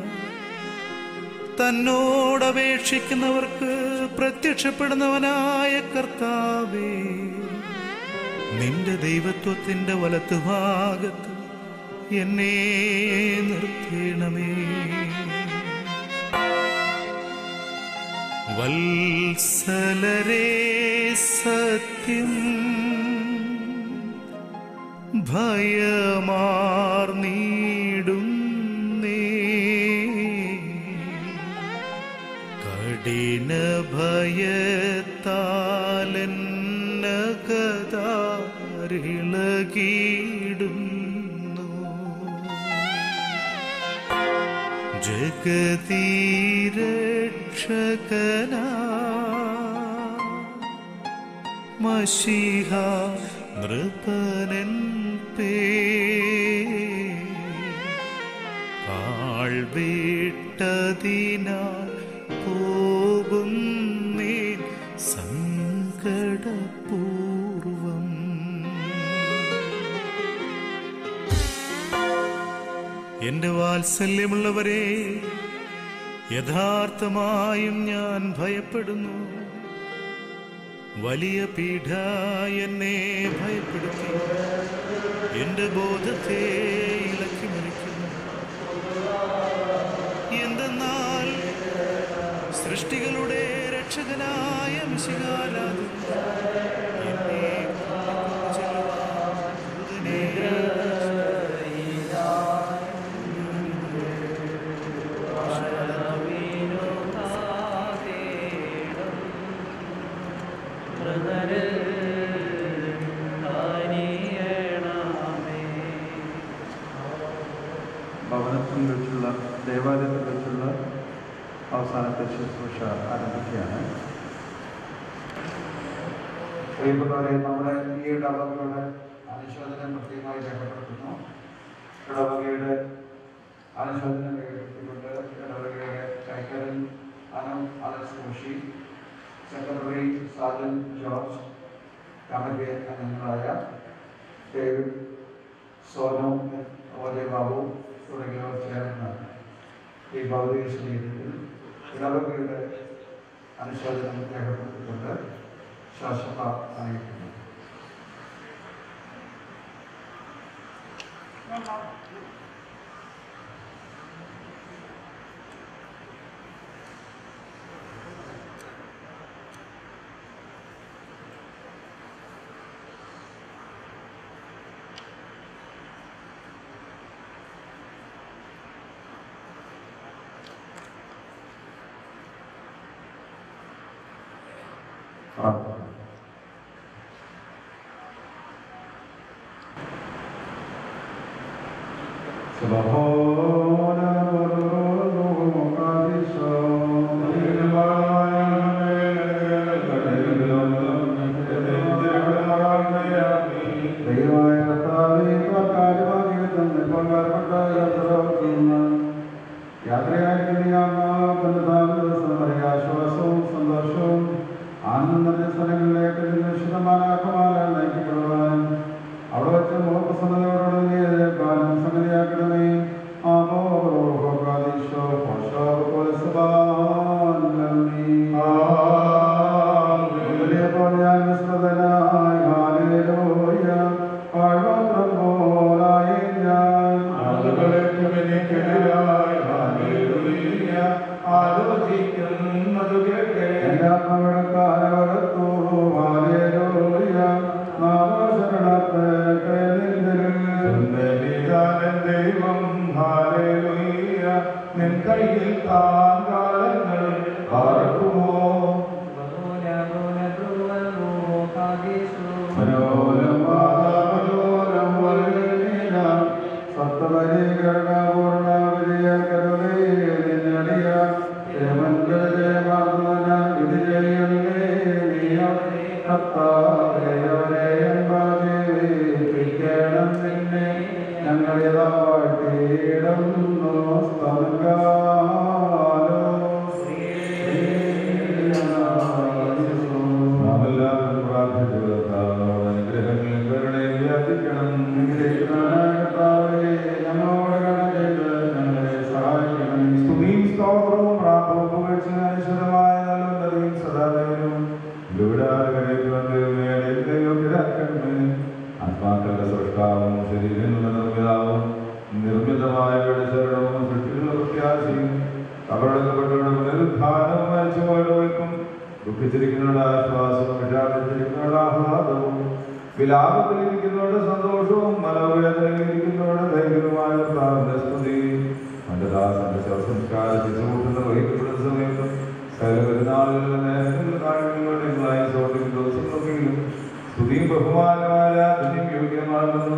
തന്നോടപേക്ഷിക്കുന്നവർക്ക് പ്രത്യക്ഷപ്പെടുന്നവനായ കർത്താവേ നിന്റെ ദൈവത്വത്തിന്റെ വലത്തുഭാഗത്ത് എന്നെ നിർത്തണമേ വത്സലരേ സത്യം ഭയമാർന്നീടുന്നേ കഠിന ഭയത്താലെന്നകതാരിളകിടുന്നു ജഗതീരക്ഷകനാ മഷിഹ നൃപനൻ പേ ആൾവിട്ടതിനാൽ പോകുന്നേ സങ്കടപൂർവം എന്റെ വാത്സല്യമുള്ളവരെ യഥാർത്ഥമായും ഞാൻ ഭയപ്പെടുന്നു വലിയ പീഠ എന്നെ ഭയപ്പെടുത്തി എന്റെ ബോധത്തെ ഇളക്കി മറിക്കുന്നു എന്തെന്നാൽ സൃഷ്ടികളുടെ രക്ഷകനായ മിശികാരാധു എന്നെ കൂട്ടിക്കൊണ്ടു ചെല്ലുവാൻ ദൂതനെ ഭവനത്തിൽ വെച്ചുള്ള ദേവാലയത്തിൽ വെച്ചുള്ള അവസാനത്തെ ശുശ്രൂഷ ആരംഭിക്കുകയാണ് പ്രിയപ്പെട്ടവരെ നമ്മുടെ ഈ ഇടവകയുടെ അനുശോചനം പ്രത്യേകമായി രേഖപ്പെടുത്തുന്നു ഇടവകയുടെ അനുശോചനം രേഖപ്പെടുത്തിക്കൊണ്ട് ഇടവകയുടെ കൈക്കരൻ അനം Alex Koshy secretary Sajan George committee അംഗങ്ങളായ ഡേവിഡ് സോനു ഓജയ ബാബു തുടങ്ങിയവർ ചേർന്ന് ഈ ഭൗതിക ശരീരത്തിൽ ഇടവകയുടെ അനുശോചനം രേഖപ്പെടുത്തിക്കൊണ്ട് ശാശ്വത അറിയിക്കുന്നു പ്രാർത്ഥന ദൈവമായ കർത്താവേ, കാര്യമായ ജീവിതം ഇപ്പോൾ വേർപെട്ട യാത്രയാക്കുന്ന യാത്രയായിരിക്കുന്ന ദിവസം വരെ ആശ്വാസവും സന്തോഷവും ആനന്ദന്റെ സ്ഥലങ്ങളിലേക്ക് നിശ്ചിതമാനാക്കുമാല നയിക്കപ്പെടുവാനും അവിടെ വെച്ച് മോഹപ്രസന്നതയോടെ നീ കാലം സംഗതിയാക്കണമേ ആമോറോഹോകാദീശോ പോലെ ഞാൻ വിസ്മൃതനായി ഹാലേലൂയ പാഴ്മാത്രം പോലായി ഞാൻ എന്റെ ആത്മാവിടെ കാലവരത്തു ഹാലേലൂയ നാമശരണത്തെ ദൈവം ഹാലേലൂയ നിൻ കയ്യിൽ താങ്കാലങ്ങൾ പാർക്കുമോ മനോരമാനോരം വരേന സപ്തപരീകരണപൂർണ വിജയ കരുതേ നിന്നടിയ ജയമഞ്ജ ജയമാർദ്ദന വിധി ചെയ്യല്ലേ നീയം കർത്താവേ അവരെ അൻപാദേവിക്കണം നിന്നെ ഞങ്ങൾ യഥാ വാഴ്ത്തിയിടുന്നു നാമെല്ലാവരും പ്രാർത്ഥിച്ചു കർത്താവിനോട് അനുഗ്രഹങ്ങളും കരുണയും വ്യാപിക്കണം ഞങ്ങളോട് കട ചെയ്ത് ഞങ്ങളെ സഹായിക്കണം സ്തുതിയും സ്തോത്രവും പ്രാർത്ഥവും പുകഴ്ചയും അനുസൃതമായ നല്ലതും സദാദേവനും യോഗ്യരാക്കണമേ ആത്മാക്കളുടെ സൃഷ്ടാവും ശരീരങ്ങളുടെ നിർമ്മിതാവും നിർമ്മിതമായവയുടെ ശരണവും സൃഷ്ടികളുടെ പ്രത്യാശയും കബറടക്കപ്പെട്ടവരുടെ പുനരുദ്ധാനവും മരിച്ചുപോയുടെ വയ്ക്കും ദുഃഖിച്ചിരിക്കുന്നവരുടെ ആശ്വാസവും വിഷാദിച്ചിരിക്കുന്നവരുടെ ആഹ്ലാദവും വിലാപത്തിലിരിക്കുന്നവരുടെ സന്തോഷവും മനോവേദനയിലിരിക്കുന്നവരുടെ ധൈര്യവുമായ പ്രാർത്ഥന സ്തുതി തന്റെ ദാസന്റെ ശവസംസ്കാര ശിശുക്കൾ നിർവഹിക്കപ്പെടുന്ന സമയത്തും സകല പെരുന്നാളുകളിലെ നേരങ്ങളിൽ കാഴ്ചകളുടെയും സോട്ടിൽ ദിവസങ്ങളൊക്കെയും സ്തുതിയും ബഹുമാനമായ തുല്യം യോഗ്യമാകുന്നു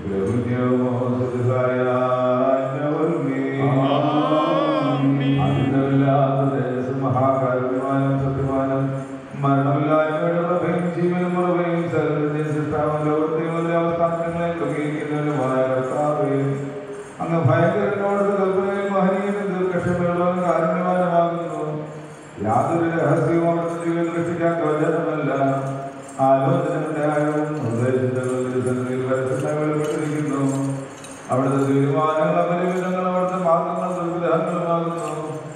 അന്തമില്ലാത്ത തേജസ്സും മഹാകാരുണ്യവാനും സത്യവാനും മരണമില്ലായ്മയുടെ പ്രഭയും ജീവനും മറവയും സകലത്തിന്റെ സൃഷ്ടാവും ലോകത്തെയും അതിലെ അവസ്ഥാനങ്ങളെ ക്രമീകരിക്കുന്നവനുമായ കർത്താവേ അങ്ങ് ഭയങ്കരനോട് കൽപ്പനയിൽ മഹനീയനും ദീർഘക്ഷമയുള്ളവനും കാരുണ്യവാനുമാകുന്നു യാതൊരു രഹസ്യവും അവിടുത്തെ ജീവൻ രക്ഷിക്കാൻ ഗോചരമല്ല ആലോചനകളുടെയും നിർദ്ദേശിതകളിൽ വെളിപ്പെട്ടിരിക്കുന്നു അവിടുത്തെ തീരുമാനങ്ങൾ അപരിമിതങ്ങൾ അവിടുത്തെ മാർഗങ്ങൾ ദുർവിധാനങ്ങളുമാകുന്നു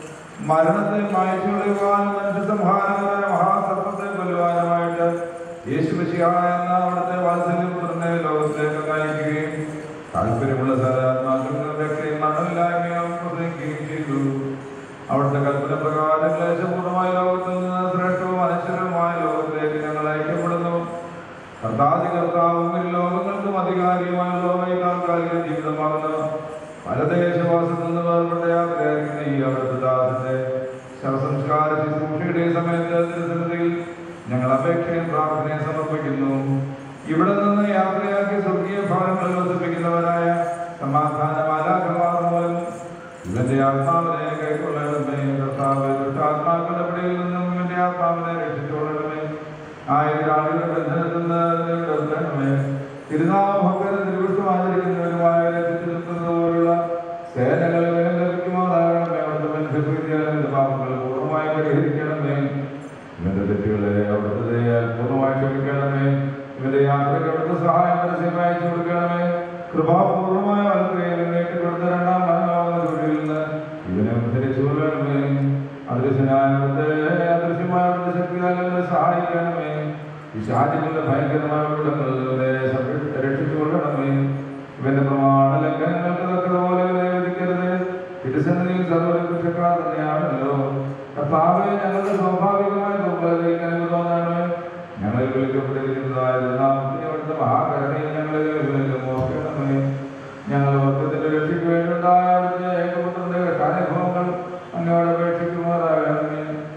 മരണത്തെ മായച്ചുകളയുവാനും മനുഷ്യസംഹാരമായ മഹാസർപ്പത്തെ കൊല്ലുവാനുമായിട്ട് യേശുപശിയായ എന്ന അവിടുത്തെ വാത്സല്യപുത്രനെ ലോകത്തിലേക്ക് നയിക്കുകയും താല്പര്യമുള്ള സകലാത്മാക്കളുടെ വ്യക്തിയും മരണമില്ലായ്മയും പ്രസംഗിക്കുകയും ചെയ്തു അവിടുത്തെ കൽപ്പന പ്രകാരം ക്ലേശപൂർണ്ണമായ ലോകത്തിൽ നിന്ന് ശ്രേഷ്ഠവും അനശ്വരവുമായ ലോകത്തിലേക്ക് ഞങ്ങൾ അയക്കപ്പെടുന്നു കർത്താതി കർത്താവും ഇരു ലോകങ്ങൾക്കും അധികാരിയുമായുള്ളവയെ താൽക്കാലിക ജീവിതമാകുന്നു പരദേശവാസത്തിൽ നിന്ന് വേർപെട്ട യാത്രയായിരിക്കുന്ന ഈ അവിടുത്തെ ദാസന്റെ ശവസംസ്കാര ശുശ്രൂഷയുടെ സമയത്ത് തിരുസന്നിധിയിൽ ഞങ്ങൾ അപേക്ഷയും പ്രാർത്ഥനയും സമർപ്പിക്കുന്നു ഇവിടെ നിന്ന് യാത്രയാക്കി സ്വർഗീയ ഭവനങ്ങളിൽ വസിപ്പിക്കുന്നവരായ സമാധാന മാലാഖമാർ മൂലം ഇവന്റെ ആത്മാവിനെ കൈക്കൊള്ളണമേ കർത്താവ് ദുഷ്ടാത്മാക്കളുടെ പിടിയിൽ നിന്നും ഇവന്റെ ആത്മാവിനെ രക്ഷിച്ചുകൊള്ളണമേ ആയിരം ആളുകളുടെ ബന്ധനത്തിൽ നിന്ന് അതിനെ വിടർത്തണമേ തിരുനാമഭക്തന് തിരുവിഷ്ടം ആചരിക്കുന്നവരുമായ രക്ഷിച്ചു നിൽക്കുന്നതുപോലുള്ള സേനകൾ ഇവനെ ലഭിക്കുമാറാകണമേ അവിടുത്തെ മനുഷ്യപ്രീതിയാൽ എന്റെ പാപങ്ങൾ പൂർണ്ണമായി പരിഹരിക്കണമേ ഇവന്റെ തെറ്റുകളെ അവിടുത്തെ ദയയാൽ പൂർണ്ണമായി ക്ഷമിക്കണമേ ഇവന്റെ യാത്രയ്ക്ക് അവിടുത്തെ സഹായം പരസ്യമായി അയച്ചു കൊടുക്കണമേ കൃപാപൂർവമായ വലത്തുകയിൽ നീട്ടിക്കൊടുത്ത രണ്ടാം മരണമാകുന്ന തൊഴിലിൽ നിന്ന് ഇവനെ ഉദ്ധരിച്ചു കൊള്ളണമേ അദൃശ്യനായവരുടെ അദൃശ്യമായ അവിടുത്തെ ശക്തിയാൽ ഇവനെ സഹായിക്കണമേ വിശാചികളുടെ ഭയങ്കരമായ വിടങ്ങളിൽ ഇവനെ സംരക്ഷ- രക്ഷിച്ചു കൊള്ളണമേ ഇവന്റെ പ്രമാണ ലംഘനങ്ങൾക്ക് തക്കതുപോലെ ഇവനെ വിധിക്കരുത് തിരുസന്നിധിയിൽ സർവ്വ കുറ്റക്കാർ തന്നെയാണല്ലോ കർത്താവെ ഞങ്ങളുടെ സ്വാഭാവികമായ ദുർബലതയിൽ കനിവ് തോന്നണമേ ഞങ്ങളിൽ വിളിക്കപ്പെട്ടിരിക്കുന്നതായ നാമത്തിന് അവിടുത്തെ മഹാകരുണയിൽ ഞങ്ങളെ വിലക്കും ഓർക്കണമേ ഞങ്ങൾ വർഗത്തിന്റെ രക്ഷയ്ക്ക് വേണ്ടിയുണ്ടായ അവിടുത്തെ ഏകപുത്രന്റെ അനുഭവങ്ങൾ അങ്ങോട്ട് അപേക്ഷിക്കുമാറാകണമേ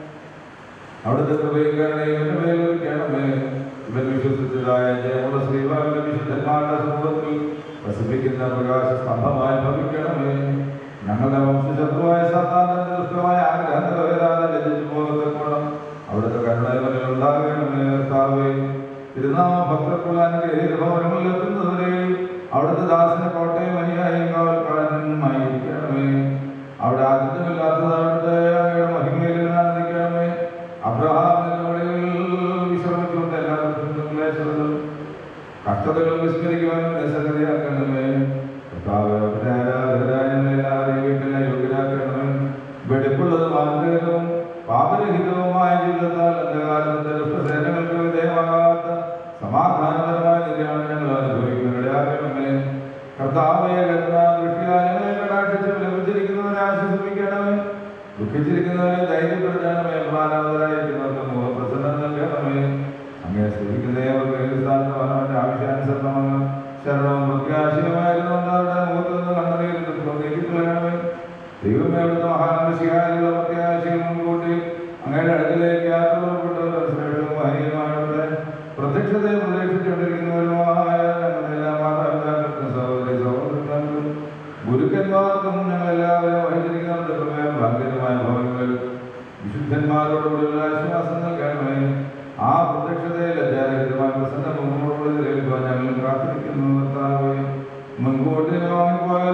അവിടുത്തെ കൃപയും കരുണയും എന്റെ മേൽ വയ്ക്കണമേ ഇവൻ വിശ്വസിച്ചതായ ജയമുള്ള ശ്രീവാന്റെ വിശുദ്ധന്മാരുടെ സമൂഹത്തിൽ വസിപ്പിക്കുന്ന പ്രകാശ സ്തംഭമായി ഭവിക്കണമേ ഞങ്ങളുടെ വംശശത്രുവായ സാധാരണ ദുഷ്ടമായ ആഗ്രഹങ്ങൾ വരാതെ ലജിച്ചു പോകത്തക്കോണം അവിടുത്തെ കരുണയിൽ ഉണ്ടാകണമേ കർത്താവേ തിരുനാമ ഭക്തർക്കുള്ള അനുഗ്രഹീത ഭവനങ്ങളിൽ എത്തുന്നതുവരെ അവിടുത്തെ ദാസന കോട്ടയം അനുയായും കാവൽക്കാരനുമായിരിക്കണമേ അവിടെ ആദ്യമില്ലാത്തത് അവിടുത്തെ അങ്ങയുടെ മഹിമയിൽ ആനന്ദിക്കണമേ അബ്രഹാമിന്റെ വിശ്രമിച്ചുകൊണ്ട് എല്ലാ ദുഃഖങ്ങളും ക്ലേശങ്ങളും കഷ്ടതകളും വിസ്മരിക്കുവാൻ നിസ്സംഗതിയാക്കണമേ കർത്താവേ, അവിടുത്തെ ആരാധകരായ ഞങ്ങളെല്ലാവരെയും വീട്ടിലെ യോഗ്യരാക്കണമേ വെടിപ്പുള്ളതും ആഗ്രഹവും പാപരഹിതവുമായ ജീവിതത്താൽ അന്ധകാലത്തെ ദുഷ്ടസേനകൾക്ക് വിധേയമാകാത്ത സമാധാനപരമായ നിലയാണ് ഞങ്ങൾ അനുഭവിക്കുന്നവരാകണമേ കർത്താവെ കരുണ ദൃഷ്ടിയാലങ്ങളെ കടാക്ഷിച്ച് ലഭിച്ചിരിക്കുന്നവരെ ആശ്വസിപ്പിക്കണമേ ദുഃഖിച്ചിരിക്കുന്നവരെ ധൈര്യപ്പെടുത്തണമേ പ്രാരാധരായിരിക്കുന്നവർക്ക് മുഖപ്രസന്നം നൽകണമേ അങ്ങേ സ്തുതിക്കുന്ന ഏവർക്കും സ്ഥാനമാനവന്റെ ആവശ്യാനുസരണമാണ് ശരണവും പ്രത്യാശയുമായിരുന്നുകൊണ്ട് അവരുടെ മുഖത്ത് നിന്ന് കണ്ണുനീരിൽ ദുഃഖം നീക്കിക്കളയണമേ ദൈവമേ അവിടുത്തെ മഹാനശികാരികളുടെ പ്രത്യാശയും മുൻകൂട്ടി അങ്ങയുടെ അടുക്കിലേക്ക് യാത്ര പുറപ്പെട്ടവരുടെ ശ്രേഷ്ഠവും ഹരിയുമായവരുടെ പ്രത്യക്ഷത്തെ പ്രതീക്ഷിച്ചുകൊണ്ടിരിക്കുന്നവരുമായ ഞങ്ങളുടെ മാതാപിതാക്കൾക്കും സഹോദരി സഹോദരന്മാർക്കും ഗുരുക്കന്മാർക്കും ഞങ്ങളെല്ലാവരും വഹിച്ചിരിക്കുന്നവരുടെ പ്രമേയം ഭാഗ്യമായ ഭവനങ്ങൾ വിശുദ്ധന്മാരോടുകൂടിയുള്ള ആശ്വാസം നൽകണമേ ആ പ്രത്യക്ഷതയെ ലജ്ജാരഹിതമായ പ്രസന്ന മുന്നോട്ടുള്ളത് കേൾക്കുവാൻ ഞങ്ങൾ പ്രാർത്ഥിക്കുന്നു കർത്താവേ മുൻകൂട്ടി വാങ്ങിപ്പോയ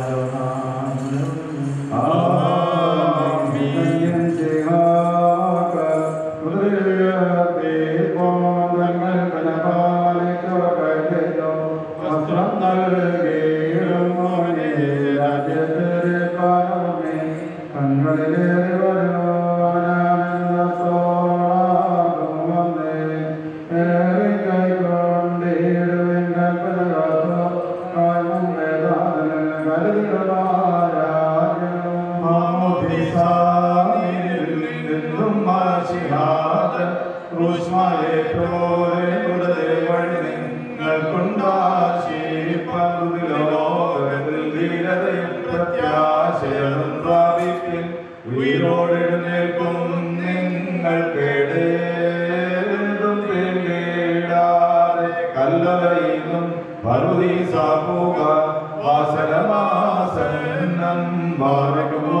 ഉയരോടെഴുന്നേൽക്കും നിങ്ങൾ കേടേതും പേടാതെ കല്ലറയിലും പർവതീസാക്കുക വാസനമാസന്നം ബാറകുമോ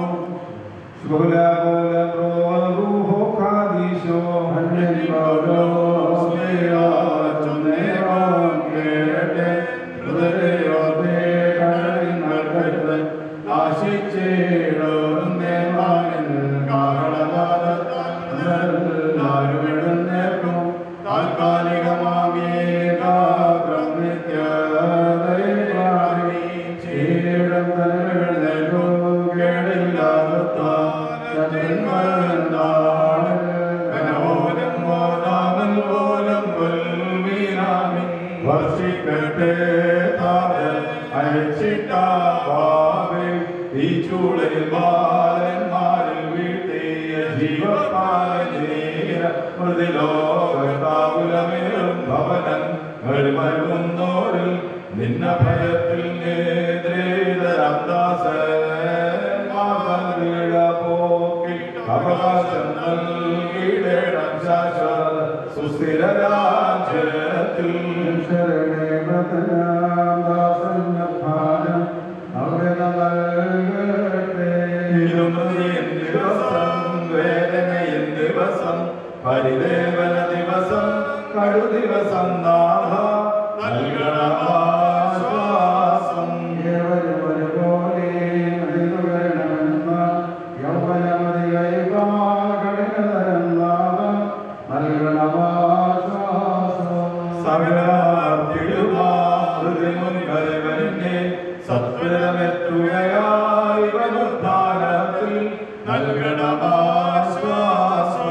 വർഷിക്കട്ടെ അയച്ചിട്ടാവേ ഈ ചൂളയിൽ ബാലന്മാരിൽ വീട്ടിയ ജീവപാലനീര മൃതിലോകത്താകുലമേറും ഭവനൻ മരുന്നോരിൽ നിന്ന ഭയത്തിൽ പോക്കി അവകാശം നൽകിയിടേണം ശാശ്വത സുസ്ഥിര രാജ്യത്തിൽ ഇരുമതിയൻ ദിവസം വേദനയൻ ദിവസം പരിദേവന ദിവസം കടു ദിവസം നാഥ നൽകണമാശ്വാസം സകലാർത്തിടുമാതൃമുൻകരവനെ സത്വരമെത്തുകയായി വനുദ്ധാനത്തിൽ നൽകണമാശ്വാസം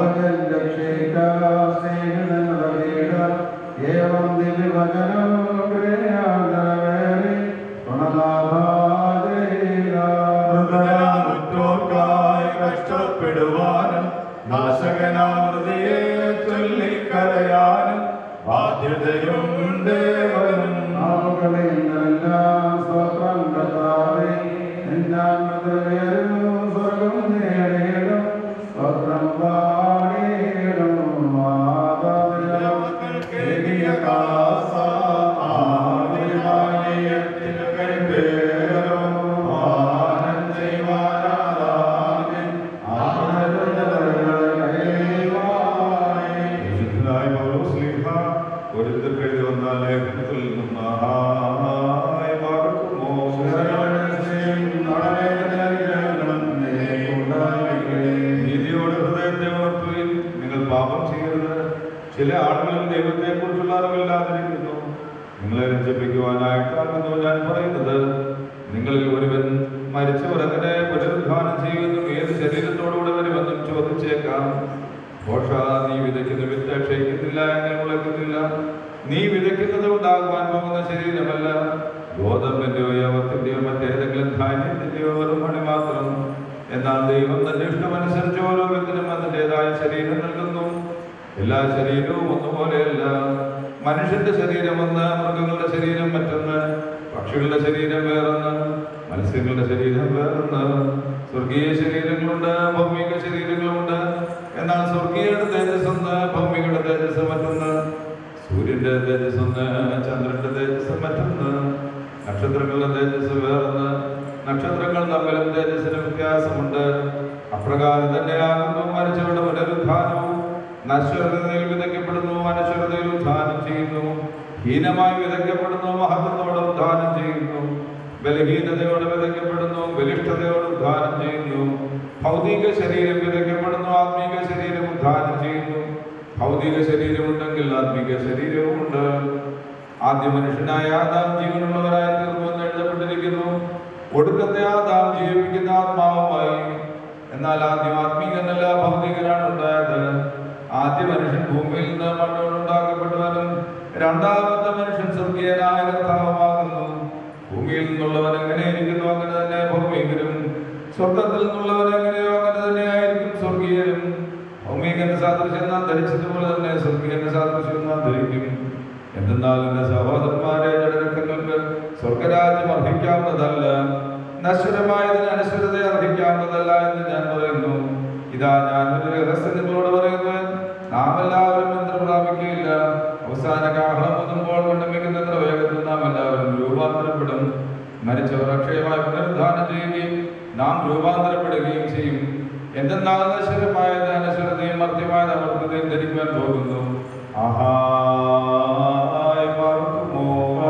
മൃതരാമുറ്റോർക്കായി കഷ്ടപ്പെടുവാനും നാശകനാമൃതിയെ ചൊല്ലിക്കരയാനും ബാധ്യതയുണ്ട് വരും കേകിയ കാസ ആദിമായത്തിന് കൈപേരോ ആനന്ദ ചെയ്യുവാനാദാനൻ വിശുദ്ധനായ പൗലോസ്ലീഹ ഒരിടത്തിൽ എഴുതി വന്ന ലേഖനത്തിൽ നിന്നായി പാർക്കുമോ നീതിയോട് ഹൃദയത്തെ ഉണർത്തുകയും നിങ്ങൾ പാപം ചെയ്യരുത് ചില ആളുകളും ദൈവത്തെ കുറിച്ചുള്ള അറിവില്ലാതിരിക്കുന്നു നിങ്ങളെ രഞ്ജിപ്പിക്കുവാനായിട്ടാകുന്നു ഞാൻ പറയുന്നത് നിങ്ങളിൽ ഒരുവൻ മരിച്ചവർ എങ്ങനെ പുനരുദ്ധാനം ചെയ്യുമെന്നും ഏത് ശരീരത്തോടുകൂടെ വരുമെന്നും ചോദിച്ചേക്കാം ഘോഷ നീ വിതയ്ക്കുന്ന വിത്ത് ക്ഷയിക്കുന്നില്ല എങ്ങനെ മുളയ്ക്കുന്നില്ല നീ വിതയ്ക്കുന്നത് ഉണ്ടാകുവാൻ പോകുന്ന ശരീരമല്ല ഗോതമ്പിന്റെയോ യവത്തിന്റെയോ മറ്റേതെങ്കിലും ധാന്യത്തിന്റെയോ വെറും മണി മാത്രം എന്നാൽ ദൈവം തന്റെ ഇഷ്ടമനുസരിച്ച് ഓരോ വിത്തിനും അതിൻ്റെതായ ശരീരം നൽകുന്നു എല്ലാ ശരീരവും ഒന്നുപോലെയല്ല മനുഷ്യന്റെ ശരീരം ഒന്ന് മൃഗങ്ങളുടെ ശരീരം മറ്റൊന്ന് പക്ഷികളുടെ ശരീരം വേറൊന്ന് മത്സ്യങ്ങളുടെ ശരീരം വേറൊന്ന് സ്വർഗീയ ശരീരങ്ങളുണ്ട് ഭൗമിക ശരീരങ്ങളുണ്ട് എന്നാൽ സ്വർഗീയയുടെ തേജസ് ഒന്ന് ഭൗമികയുടെ തേജസ് മറ്റൊന്ന് സൂര്യന്റെ തേജസ് ഒന്ന് ചന്ദ്രന്റെ തേജസ് മറ്റൊന്ന് നക്ഷത്രങ്ങളുടെ തേജസ് വേറൊന്ന് നക്ഷത്രങ്ങൾ തമ്മിലും തേജസ്സിന് വ്യത്യാസമുണ്ട് അപ്രകാരം തന്നെയാകുന്നു മരിച്ചവരുടെ പുനരുദ്ധാനവും നശ്വരതയിൽ വിതയ്ക്കപ്പെടുന്നു അനശ്വരതയിൽ ഉദ്ധാനം ചെയ്യുന്നു ഹീനമായി വിതയ്ക്കപ്പെടുന്നു മഹത്വത്തോടെ ഉദ്ധാനം ചെയ്യുന്നു ബലഹീനതയോടെ വിതയ്ക്കപ്പെടുന്നു ബലിഷ്ഠതയോടെ ഉദ്ധാനം ചെയ്യുന്നു ഭൗതിക ശരീരം വിതയ്ക്കപ്പെടുന്നു ആത്മീക ശരീരം ഉദ്ധാനം ചെയ്യുന്നു ഭൗതിക ശരീരമുണ്ടെങ്കിൽ ആത്മീക ശരീരവുമുണ്ട് ആദ്യ മനുഷ്യനായ ആദാം ജീവനുള്ളവരായി തീർന്നു എന്ന് എഴുതപ്പെട്ടിരിക്കുന്നു ഒടുക്കത്തെ ആദാം ജീവിപ്പിക്കുന്ന ആത്മാവുമായി എന്നാൽ ആദ്യം ആത്മീകനല്ല ഭൗതികനാണ് ഉണ്ടായത് ആദ്യ മനുഷ്യൻ ഭൂമിയിൽ നിന്ന് മണ്ണോട് ഉണ്ടാക്കപ്പെട്ടവനും രണ്ടാമത്തെ മനുഷ്യൻ സ്വർഗീയനായ കർത്താവുമാകുന്നു ഭൂമിയിൽ നിന്നുള്ളവൻ എങ്ങനെ ഇരിക്കുന്നു അങ്ങനെ തന്നെ ഭൗമികരും സ്വർഗത്തിൽ നിന്നുള്ളവൻ എങ്ങനെയോ അങ്ങനെ തന്നെ ആയിരിക്കും സ്വർഗീയരും ഭൗമികന്റെ സാദൃശ്യം നാം ധരിച്ചതുപോലെ തന്നെ സ്വർഗീയന്റെ സാദൃശ്യം നാം ധരിക്കും എന്തെന്നാൽ എന്റെ സഹോദരന്മാരെ ജഡരക്കങ്ങൾക്ക് സ്വർഗരാജ്യം അർഹിക്കാവുന്നതല്ല നശ്വരമായതിന് അനശ്വരത അർഹിക്കാവുന്നതല്ല എന്ന് ഞാൻ പറയുന്നു ഇതാ ഞാൻ ഒരു രഹസ്യം നിങ്ങളോട് പറയുന്നു നാം എല്ലാവരും എന്ത് പ്രാപിക്കുകയില്ല അവസാന കാഹളം മുതുമ്പോൾ കണ്ടുമിക്കുന്ന വേഗത്തിൽ നാം എല്ലാവരും രൂപാന്തരപ്പെടും മരിച്ചവർ അക്ഷയമായി പുനരുദ്ധാനം ചെയ്യുകയും നാം രൂപാന്തരപ്പെടുകയും ചെയ്യും എന്തെന്നാൽ നശ്വരമായത് അനശ്വരതയും മർത്യമായത് അമർത്തതയും ധരിക്കുവാൻ പോകുന്നു ആഹായ് പാർക്കുമോ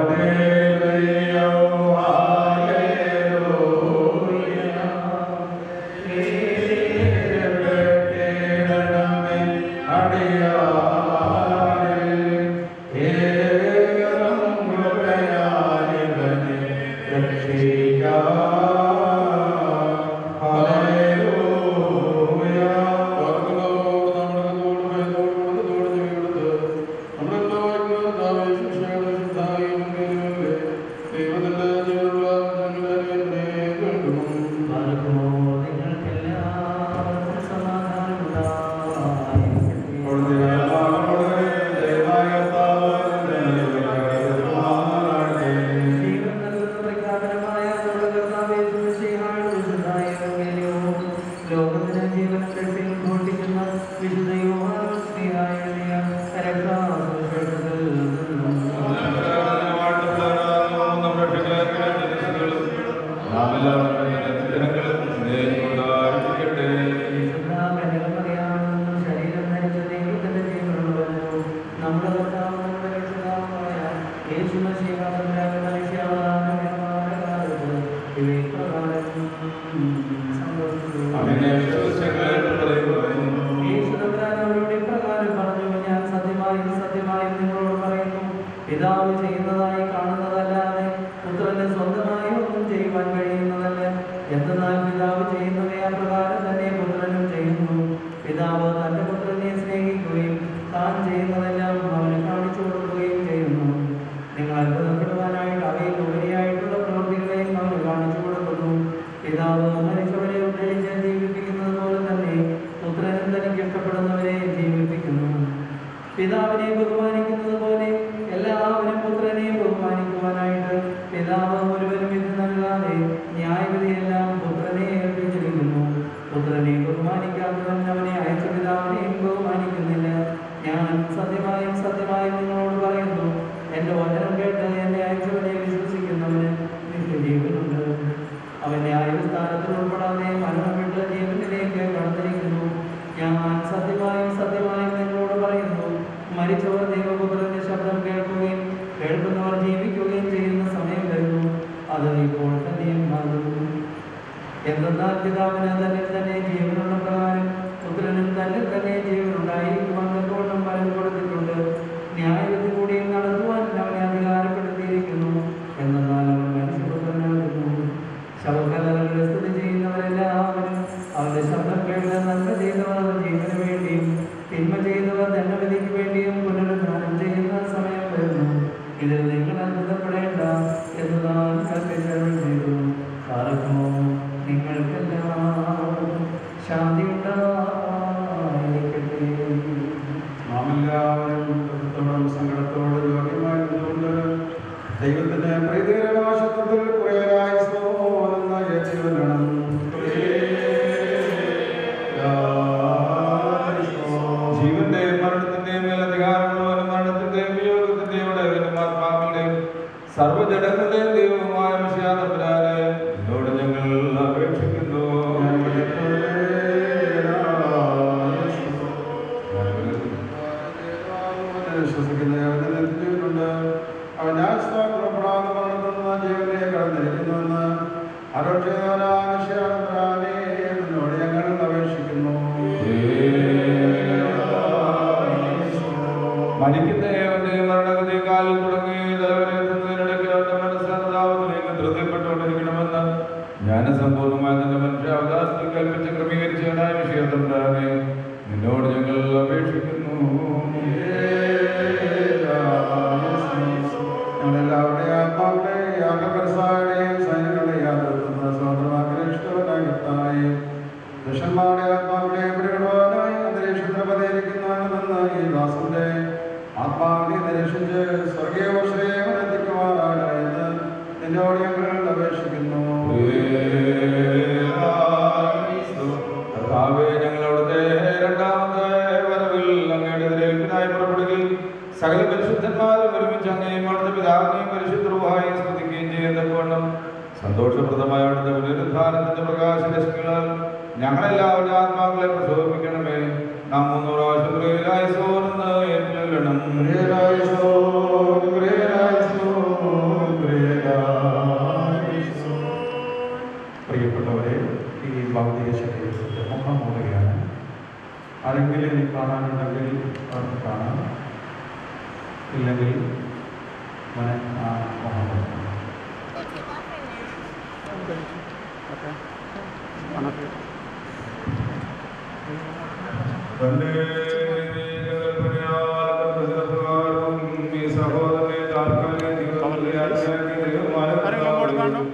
ലോകത്തിന് ജീവനും രക്ഷയും ഘോഷിക്കുന്ന വിശുദ്ധയോ ശരീരം ധരിച്ച ദൈവത്തിന്റെ ജീവനുള്ളവനോ നമ്മുടെ കർത്താവും നമ്മുടെ രക്ഷിതാവുമായ യേശു മനുഷ്യകാലത്ത് മനുഷ്യാവതാരമായ കാലത്ത് ഇവയിപ്രകാരം സംഭവിച്ചു യേശുദമ്പുരാനോട് ഇപ്രകാരം പറഞ്ഞു ഞാൻ സത്യമായും സത്യമായും നിങ്ങളോട് പറയുന്നു പിതാവ് ചെയ്യുന്നതായി കാണുന്നതല്ലാതെ പുത്രന് സ്വന്തമായി ഒന്നും ചെയ്യുവാൻ കഴിയുന്നതല്ല എന്തെന്നാൽ പിതാവ് ചെയ്യുന്നവയെ അപ്രകാരം തന്നെ പുത്രനും ചെയ്യുന്നു പിതാവ് തന്റെ പുത്രനെ സ്നേഹിക്കുകയും താൻ ചെയ്യുന്നതെല്ലാം അവന് കാണിച്ചു കൊടുക്കുകയും ചെയ്യുന്നു നിങ്ങൾ അത്ഭുതപ്പെടുവാനായിട്ട് അവയിൽ ഉപരിയായിട്ടുള്ള പ്രവൃത്തികളെയും അവന് കാണിച്ചു കൊടുക്കുന്നു പിതാവ് മരിച്ചവരെ ഉദ്ധരിച്ച് ജീവിപ്പിക്കുന്നത് പോലെ തന്നെ പുത്രനും തനിക്ക് ഇഷ്ടപ്പെടുന്നവരെ ജീവിപ്പിക്കുന്നു പിതാവിനെ ബഹുമാനിക്കുന്നത് പോലെ എല്ലാവരും പുത്രനെ ബഹുമാനിക്കുവാനായിട്ട് പിതാവ് ഒരുവരും ഇത് നൽകാതെ ന്യായവിധിയെല്ലാം പുത്രനെ ഏൽപ്പിച്ചിരിക്കുന്നു പുത്രനെ ബഹുമാനിക്കാത്തവൻ അവനെ അയച്ച പിതാവിനെയും ബഹുമാനിക്കുന്നില്ല ഞാൻ സത്യമായും സത്യമായും നിങ്ങളോട് പറയുന്നു എന്റെ വചനം കേട്ട് എന്നെ അയച്ചവനെ വിശ്വസിക്കുന്നവന് നിത്യജീവനുണ്ട് അവൻ ന്യായസ്ഥാനത്തിൽ ഉൾപ്പെടാതെ മരണം വിട്ട് ജീവനിലേക്ക് കടന്നിരിക്കുന്നു ഞാൻ സത്യമായും സത്യമായും നിങ്ങളോട് പറയുന്നു മരിച്ചവർ ദൈവപുത്രന്റെ ശബ്ദം കേൾക്കുകയും കേൾക്കുന്നവർ ജീവിക്കുകയും ചെയ്യുന്ന സമയം വരുന്നു അത് ഇപ്പോൾ തന്നെയും ആകുന്നു എന്തെന്നാൽ പിതാവിന് തന്നിൽ തന്നെ ജീവനുള്ള പ്രകാരം പുത്രനും തന്നിൽ തന്നെ ജീവനുണ്ടായിരിക്കുവാൻ തക്കവണ്ണം ഫലം കൊടുത്തിട്ടുണ്ട് ന്യായവിധി കൂടിയും നടത്തുവാൻ അവനെ അധികാരപ്പെടുത്തിയിരിക്കുന്നു എന്നാൽ അവൻ മനുഷ്യപുത്രനാകുന്നു ശവകലകളിൽ സ്ഥിതി ചെയ്യുന്നവരെല്ലാവരും അവന്റെ ശബ്ദം കേട്ട് നന്മ ചെയ്തവർ ജീവന് വേണ്ടിയും തിന്മ ചെയ്തവർ ദണ്ഡവിധിക്ക് വേണ്ടിയും പുനരുദ്ധാനം ചെയ്യുന്ന സമയം വരുന്നു ഇതിൽ നിങ്ങൾ അത്ഭുതപ്പെടേണ്ട എന്ന് നാം കൽപ്പിച്ചവൻ ചെയ്തു പാർക്കുമോ നിങ്ങൾക്കെല്ലാം ശാന്തി ഉണ്ടായിരിക്കട്ടെ അരോക്ഷയോനാശയാത്രാനേ നിന്നോട് ഞങ്ങൾ അപേക്ഷിക്കുന്നു മരിക്കുന്ന ഏവന്റെ മരണഗതിക്കാൽ തുടങ്ങി തലവരെ എത്തുന്നതിനിടയ്ക്ക് അവന്റെ മനസ്സതാവത്തിലേക്ക് ധൃതിപ്പെട്ടുകൊണ്ടിരിക്കണമെന്ന് ജ്ഞാനസമ്പൂർണ്ണമായ തന്റെ മനുഷ്യ അവകാശത്തിൽ കൽപ്പിച്ച് ക്രമീകരിച്ചവനായ വിഷയത്തുണ്ടാകെ നിന്നോട് ഞങ്ങൾ അപേക്ഷിക്കുന്നു ഞങ്ങളെല്ലാവരുടെയും ആത്മാക്കളെ യാഗപരസായുടെയും സൈന്യങ്ങളുടെയും യാതൊരുക്കുന്ന സ്വതന്ത്രമാക്കി രക്ഷിതവനായി കർത്താവേ, ദുഷ്ടന്മാരുടെ ആത്മാക്കളെ പിടികൂടുവാനായി അന്തരീക്ഷത്തിൽ പതിയിരിക്കുന്നവനെന്ന് ഈ ദാസന്റെ ആത്മാവിനെ നിരീക്ഷിച്ച് സ്വർഗീയ വർഷയെ എത്തിക്കുവാനാണെന്ന് നിന്നോട് ഞങ്ങൾ അപേക്ഷിക്കുന്നു കർത്താവേ, ഞങ്ങളവിടുത്തെ രണ്ടാമത്തെ വരവിൽ അങ്ങയുടെ എതിരേൽപ്പിനായി പുറപ്പെടുകയും സകല പരിശുദ്ധന്മാരും ഒരുമിച്ച് അങ്ങേയും അവിടുത്തെ പിതാവിനെയും പരിശുദ്ധമായി സ്തുതിക്കുകയും ചെയ്യുന്നതുകൊണ്ടും സന്തോഷപ്രദമായ അവിടുത്തെ പുനരുദ്ധാനത്തിന്റെ പ്രകാശരശ്മികളാൽ ഞങ്ങളെല്ലാവരുടെ ആത്മാക്കളെ പ്രശോഭിക്കണമേ നാം മൂന്ന് പ്രാവശ്യം പ്രിയരായ സോർന്ന് ഏറ്റെല്ലണം പ്രിയപ്പെട്ടവരെ ഈ ഭൗതിക ശരീരത്തിന്റെ മുഖം മൂടുകയാണ് ആരെങ്കിലും ഇനി കാണാനുണ്ടെങ്കിൽ അവർക്ക് കാണാം ഇല്ലെങ്കിൽ മന ആ മുഖം തുറക്കാം. തന്റെ പ്രകാരം ഈ സഹോദരനെ താൽക്കാലിക ജീവിതത്തിലെ ആത്മാവിനെ ദൈവമാനം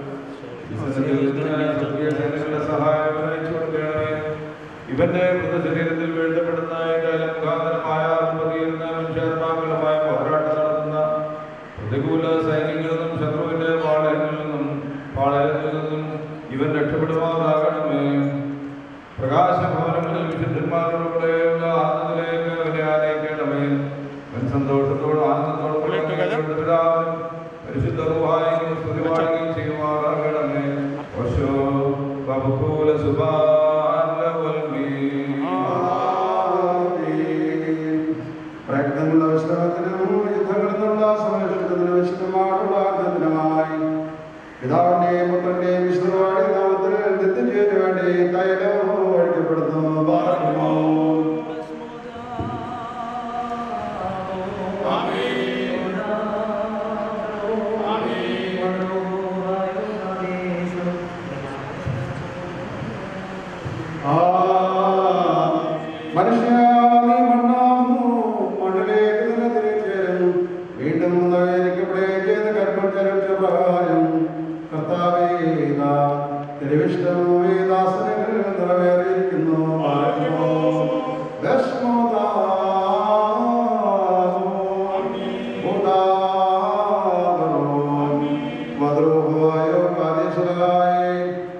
ഇവന്റെ മൃതശരീരത്തിൽ വീഴ്ത്തപ്പെടുന്ന മുഖാന്തരമായ പ്രതിയുന്ന മനുഷ്യാത്മാക്കളുമായ പോരാട്ടം നടത്തുന്ന പ്രതികൂല സൈന്യങ്ങളിൽ നിന്നും ശത്രുവിന്റെ പാളയങ്ങളിൽ നിന്നും പാളയത്തിൽ നിന്നും ഇവൻ രക്ഷപ്പെടുമാറാകണമേ പ്രകാശഭവനങ്ങളിൽ വിശുദ്ധന്മാരോടുകൂടെയുള്ള ആനന്ദത്തിലേക്ക് അവനെ ആനയിക്കണമേ അവൻ സന്തോഷത്തോടും ആനന്ദത്തോടും പിതാവിനും പരിശുദ്ധ റുഹായും സ്തുതി പാടുകയും ചെയ്യുമാറാകണമേ ഓശോ ബഹുകൂല പ്രയത്നങ്ങളുടെ വിശ്രമത്തിനും യുദ്ധങ്ങളിൽ നിന്നുള്ള സംരക്ഷണത്തിനും വിശുദ്ധമായുള്ള ആനന്ദത്തിനുമായി പിതാവിന്റെയും പുത്രന്റെയും വിശുദ്ധമായ നാമത്തിൽ നിത്യജീവന് വേണ്ടി തൈലം ഒഴിക്കപ്പെടുന്നു പാർക്കുമോ ആ മനുഷ്യ നീ മണ്ണാകുന്നു മണ്ണിലേക്ക് നിന്നെ തിരിച്ചേരും വീണ്ടും നവീകരിക്കപ്പെടുകയും ചെയ്ത കർമ്മചരിച്ച പ്രകാരം കർത്താവേ ഇതാ തിരുവിഷ്ടം ഈ ദാസനങ്ങളിൽ നിറവേറിയിരിക്കുന്നു ആർക്കുമോ ഭസ്മോദാ മധുരമായ കാതീശ്വരായ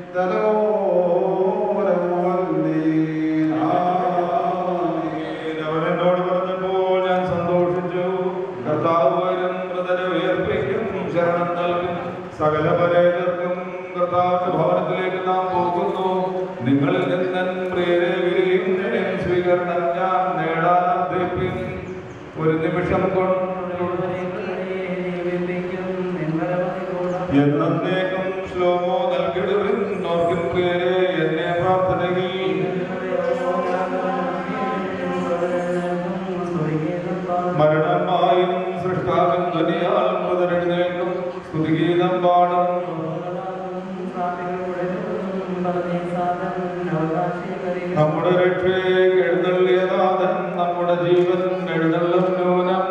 അവൻ എന്നോട് പറഞ്ഞപ്പോൾ ഞാൻ സന്തോഷിച്ചു കർത്താവ് വരും മൃതരെ ഉയർപ്പിക്കും ശരണം നൽകും സകല പരേതർക്കും കർത്താവിന്റെ ഭവനത്തിലേക്ക് നാം പോകുന്നു നിങ്ങളിൽ നിന്നൻ പ്രിയരെ വിരിയും സ്വീകരണം ഞാൻ നേടാൻ അർത്ഥിപ്പിൻ ഒരു നിമിഷം കൊണ്ട് എന്നേക്കും ശ്ലോമോ നൽകിടുവിൻ നോർക്കിൻ പ്രിയരെ എന്നെ പ്രാർത്ഥനയിൽ മരണമായും സൃഷ്ടാവിൻ ധ്വനിയാൽ മൃതരെഴുന്നേൽക്കും സ്തുതിഗീതം പാടും നമ്മുടെ രക്ഷയെ എഴുന്നള്ളിയ നാഥൻ നമ്മുടെ ജീവൻ എഴുന്നള്ളും നൂനം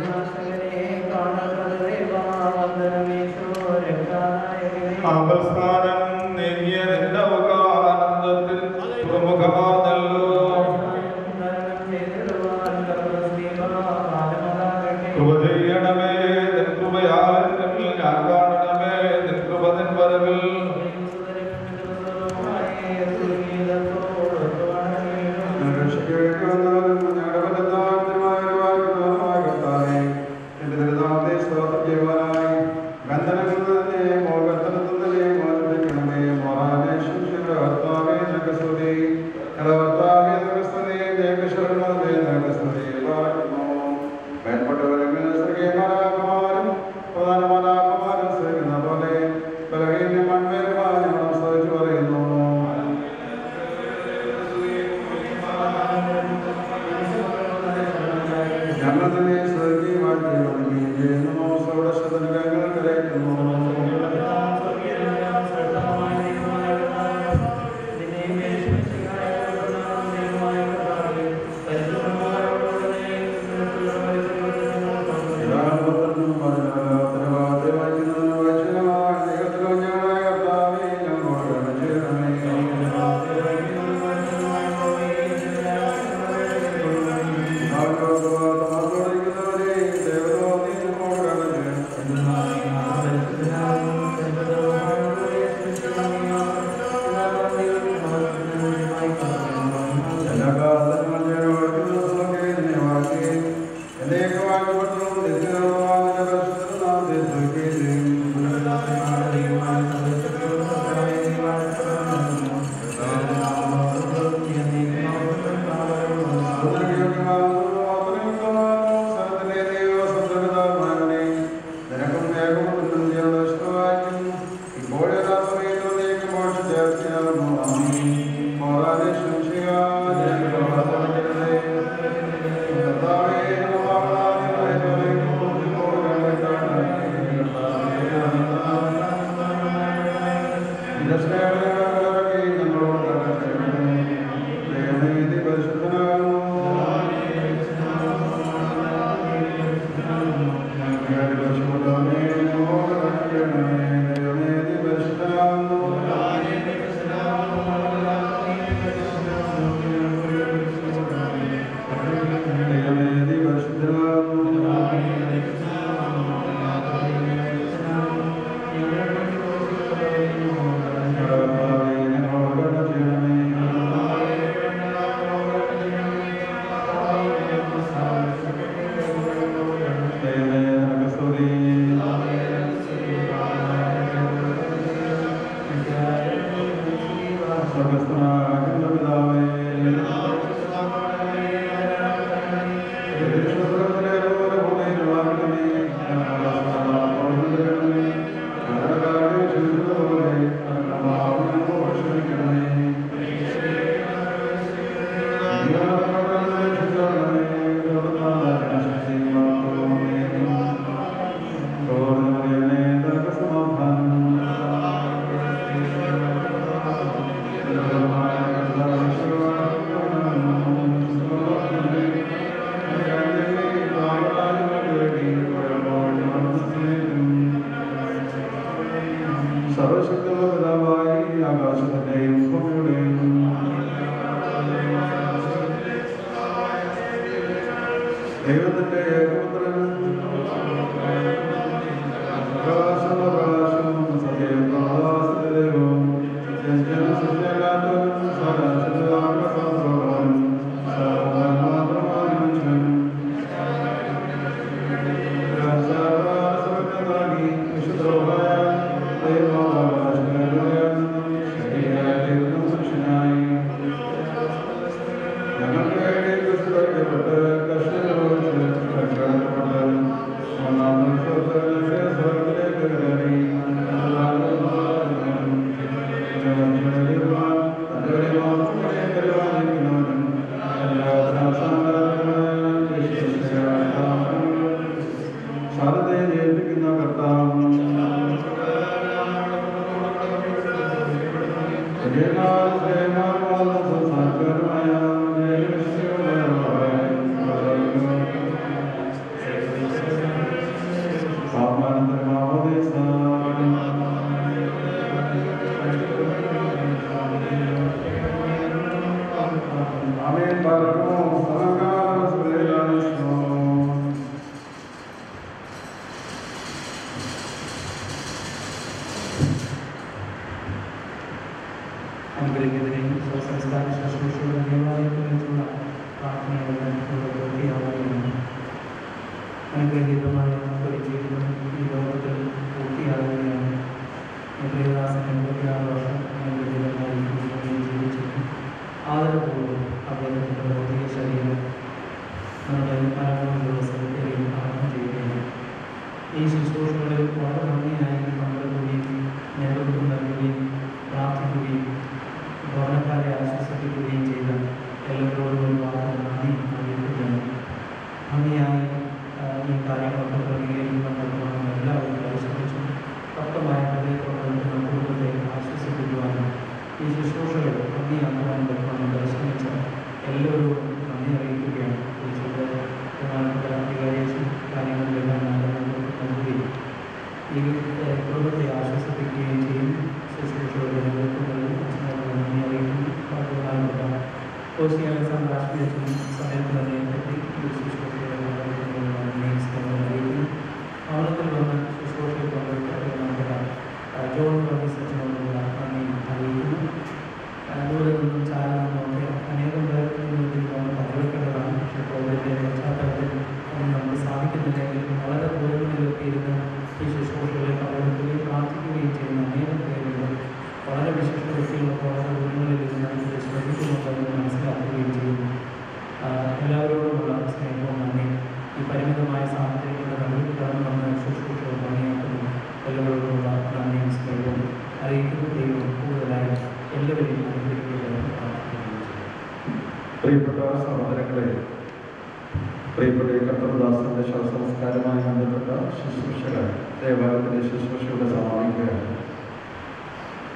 അവസ്ഥാനം നീങ്ങിയ നിന്റെ അവകാനന്ദത്തിൽ പ്രമുഖമാർന്നല്ലോ കൃപ ചെയ്യണമേ നിൻ കൃപയാൽ എന്നിൽ ഞാൻ കാണണമേ നിൻ കൃപ നിൻ വരവിൽ സർവശക്തമായ പിതാവായി ആകാശത്തിന്റെയും ഭൂമിയുടെയും ദൈവത്തിന്റെ ഏകപുത്രൻ പ്രകാശം പ്രകാശം സത്യം പ്രകാശത്തിന്റെ ദൈവം സത്യം സത്യമില്ലാത്തവനും സദാശിവനും സർവ്വം മാത്രമായ മനുഷ്യൻ ശാരദയെ ജയിപ്പിക്കുന്ന കർത്താവ് ആമേൻ പറമോ സഹകാര സുരേലാസ്മോ അനുഗ്രഹിക്കുന്നതിനെയും സ്വസംസ്ഥാന ശുശ്രൂഷയുടെ ദേവാലയത്തിലേക്കുള്ള പ്രാർത്ഥനകളെല്ലാം പൂർത്തിയാവുകയാണ് അനുഗ്രഹീതമായ ഒരു ജീവിതം ഈ ലോകത്തിൽ പൂർത്തിയാവുകയാണ് എബ്രേദാസൻ എൺപത്തിയാറ് വർഷം അനുഗ്രഹീതമായി ഈ ഭൂമിയിൽ ജീവിച്ചു ആദരപൂർവ്വം അദ്ദേഹത്തിൻ്റെ ഭൗതിക ശരീരം നമ്മുടെ മരണമുള്ള സെമിത്തേരിയിൽ അടക്കം ചെയ്യുകയാണ് ഈ ശുശ്രൂഷകളിൽ വളരെ ഭംഗിയായി പങ്കെടുക്കുകയും നേതൃത്വം നൽകുകയും പ്രാർത്ഥിക്കുകയും ഭവനക്കാരെ ആശ്വസിപ്പിക്കുകയും ചെയ്ത എല്ലാവരോടും ഒരുപാട് നന്ദി അറിയിക്കുകയാണ് ഭംഗിയായി ആ, ഈ കാര്യങ്ങളൊക്കെ ക്രമീകരിക്കുവാൻ തക്കവണ്ണം എല്ലാവരും പരിശ്രമിച്ചു ശക്തമായ ഹൃദയത്തോടെ നമ്മുടെ കുടുംബത്തെ ആശ്വസിപ്പിക്കുവാനും ഈ ശുശ്രൂഷകൾ ഭംഗിയാക്കുവാനും തക്കവണ്ണം പരിശ്രമിച്ച എല്ലാവരോടും നന്ദി അറിയിക്കുകയാണ് ഈശോയുടെ ബഹുമാനപ്പെട്ട വികാരിയേശു കാര്യങ്ങളിലെല്ലാം നല്ല നേതൃത്വം നൽകുകയും ഈ ഏഹ്, കുടുംബത്തെ ആശ്വസിപ്പിക്കുകയും ചെയ്യും ശുശ്രൂഷകളുടെ നേതൃത്വം നൽകും അച്ഛനോട് നന്ദി അറിയിക്കുന്നു വളരെ ബഹുമാനപ്പെട്ട കോശി അലക്സാണ്ടർ ആശ്രയിച്ചും സമയത്ത് തന്നെ എത്തി ഈ ശുശ്രൂഷയുടെ നേതൃത്വം നന്ദി സ്നേഹം അറിയിക്കുന്നു ഭവനത്തിൽ വന്ന് ശുശ്രൂഷയിൽ പങ്കെടുത്ത ബഹുമാനപ്പെട്ട ആ, ജോൺ വർഗീസ് അച്ഛനോടുള്ള നന്ദി അറിയിക്കുന്നു ആ, ദൂരെ നിന്നും ചാരി നിന്നുമൊക്കെ അനേകം പേർ ഇതിൽ വന്ന് പങ്കെടുക്കേണ്ടതാണ് പക്ഷേ കോവിഡിൻ്റെ പശ്ചാത്തലത്തിൽ അത് നമുക്ക് സാധിക്കുന്നില്ലെങ്കിലും വളരെ ദൂരങ്ങളിലൊക്കെ ഇരുന്ന് ഈ ശുശ്രൂഷകളിൽ പങ്കെടുക്കുകയും പ്രാർത്ഥിക്കുകയും ചെയ്യുന്ന അനേകം പേരുണ്ട് വളരെ വിശിഷ്ട വ്യക്തികളൊക്കെ വളരെ ദൂരങ്ങളിൽ ഇരുന്ന് ഇത് ശ്രദ്ധിക്കുന്നുണ്ടെന്ന് മനസ്സിലാക്കുകയും ചെയ്യുന്നു ആ, എല്ലാവരോടുമുള്ള സ്നേഹവും നന്ദി ഈ പരിമിതമായ സാഹചര്യങ്ങളുടെ നടുവിൽ കടന്നു വന്ന ശുശ്രൂഷകൾ ഭംഗിയാക്കുന്നു എല്ലാവരോടുമുള്ള നന്ദിയും സ്നേഹവും അറിയിക്കുന്ന ദൈവം കൂടുതലായി എല്ലാവരെയും അനുഗ്രഹിക്കുകയും പ്രാർത്ഥിക്കുകയും ചെയ്യും പ്രിയപ്പെട്ട സഹോദരങ്ങളെ പ്രിയപ്പെട്ട ഈ കർത്തവദാസന്റെ ശവസംസ്കാരവുമായി ബന്ധപ്പെട്ട ശുശ്രൂഷകൾ ദേവാലയത്തിന്റെ ശുശ്രൂഷയുടെ സമാപിക്കുകയാണ്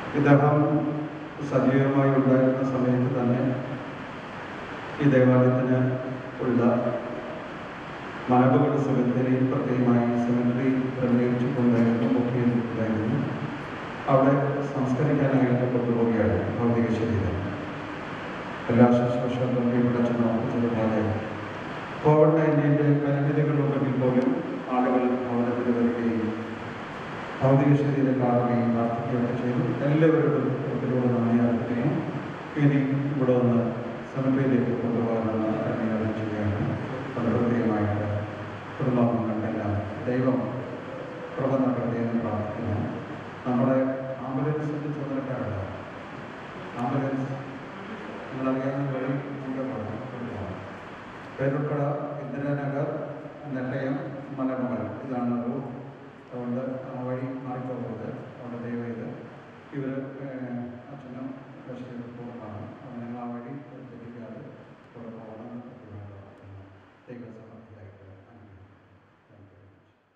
ഇദ്ദേഹം സജീവമായി ഉണ്ടായിരുന്ന സമയത്ത് തന്നെ ഈ ദേവാലയത്തിന് ഉള്ള മലബുകൾ സെമിനറി പ്രത്യേകമായി സെമിനറി ക്രമീകരിച്ചിട്ടുണ്ടായിരുന്നു ബുക്ക് ചെയ്തിട്ടുണ്ടായിരുന്നു അവിടെ സംസ്കരിക്കാനായിട്ട് കൊണ്ടുപോവുകയാണ് ഭൗതിക ശരീരം എല്ലാ ശുശ്രൂഷകളും ഇവിടെ ചെന്ന് ഒപ്പിച്ചതുപോലെ കോവിഡ് നയൻറ്റീൻ്റെ പരിമിതികൾ ഉണ്ടെങ്കിൽ പോലും ആളുകൾ ഭവനത്തിൽ വരികയും ഭൗതിക ശരീരം കാണുകയും പ്രാർത്ഥിക്കുകയൊക്കെ ചെയ്തു എല്ലാവരോടും ഒത്തിരിയോട് നന്ദി അർപ്പിക്കുകയും ഇനി ഇവിടെ നിന്ന് സെമിട്രിയിലേക്ക് കൊണ്ടുപോകാനുള്ള ക്രമീകരണം ചെയ്യുകയാണ് അത് പ്രത്യേകമായിട്ട് കുടുംബാംഗങ്ങൾക്കെല്ലാം ദൈവം കൃപ നടത്തിയെന്ന് പ്രാർത്ഥിക്കുന്നു നമ്മുടെ ആംബുലൻസിൻ്റെ ചുമതലക്കാരുണ്ട് ആംബുലൻസ് നിങ്ങളറിയാവുന്ന വഴി കൊണ്ടുപോകണം കൊണ്ടുപോകണം പേരുക്കട ഇന്ദിരാനഗർ നെട്ടയം മലമകൾ ഇതാണ് റൂട്ട് അതുകൊണ്ട് ആ വഴി മാറിപ്പോകരുത് അവിടെ ദയവ് ചെയ്ത് ഇവർ അച്ഛനും കഷ്ടം പോകുന്നതാണ് അപ്പോൾ നിങ്ങൾ ആ വഴി തെറ്റിക്കാതെ കൂടെ പോകണം ദൈവസമർത്ഥിയായിട്ട് താങ്ക് യു താങ്ക് യു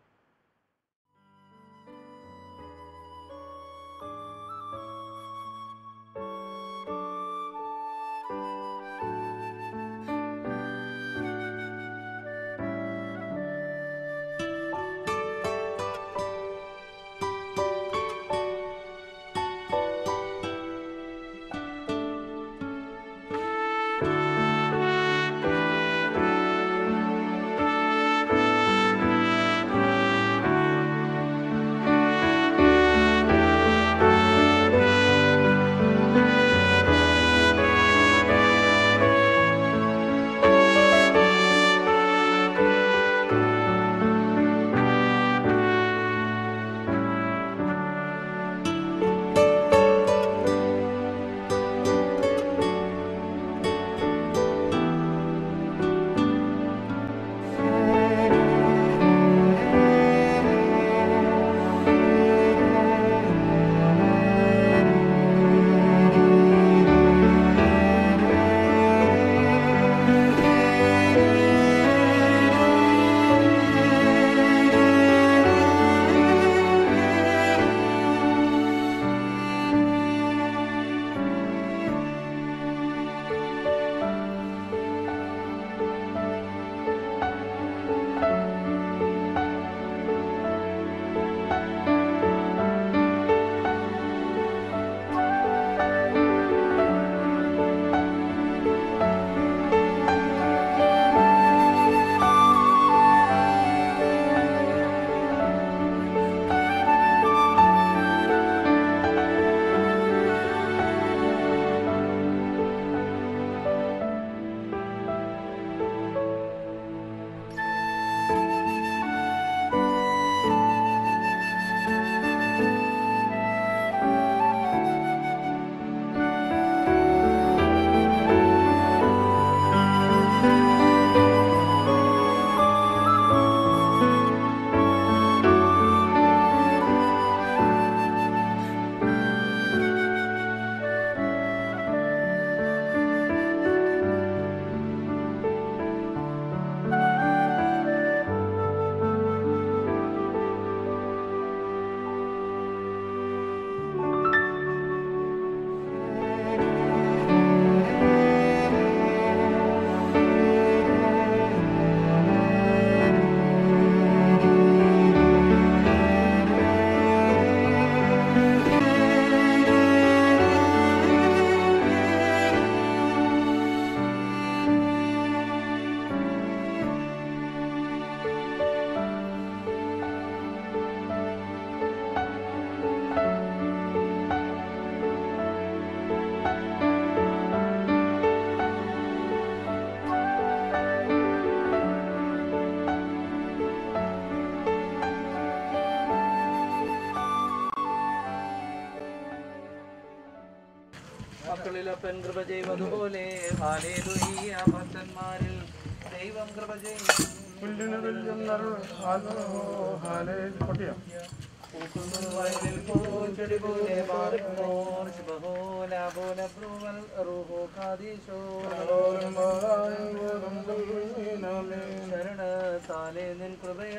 മക്കളിലപ്പൻ കൃപ ചെയ്വതുപോലെ ഹാലേലുയ്യ ഭക്തന്മാരിൽ ദൈവം കൃപ ചെയ്യും പൂക്കുന്നു വയലിൽ പൂച്ചെടി പോലെ മാറുമോ ശുഭഹോല പോലബ്രുവൽ റൂഹോ ഖാദീശോ ശരണത്താലേ നിൻ കൃപയിൽ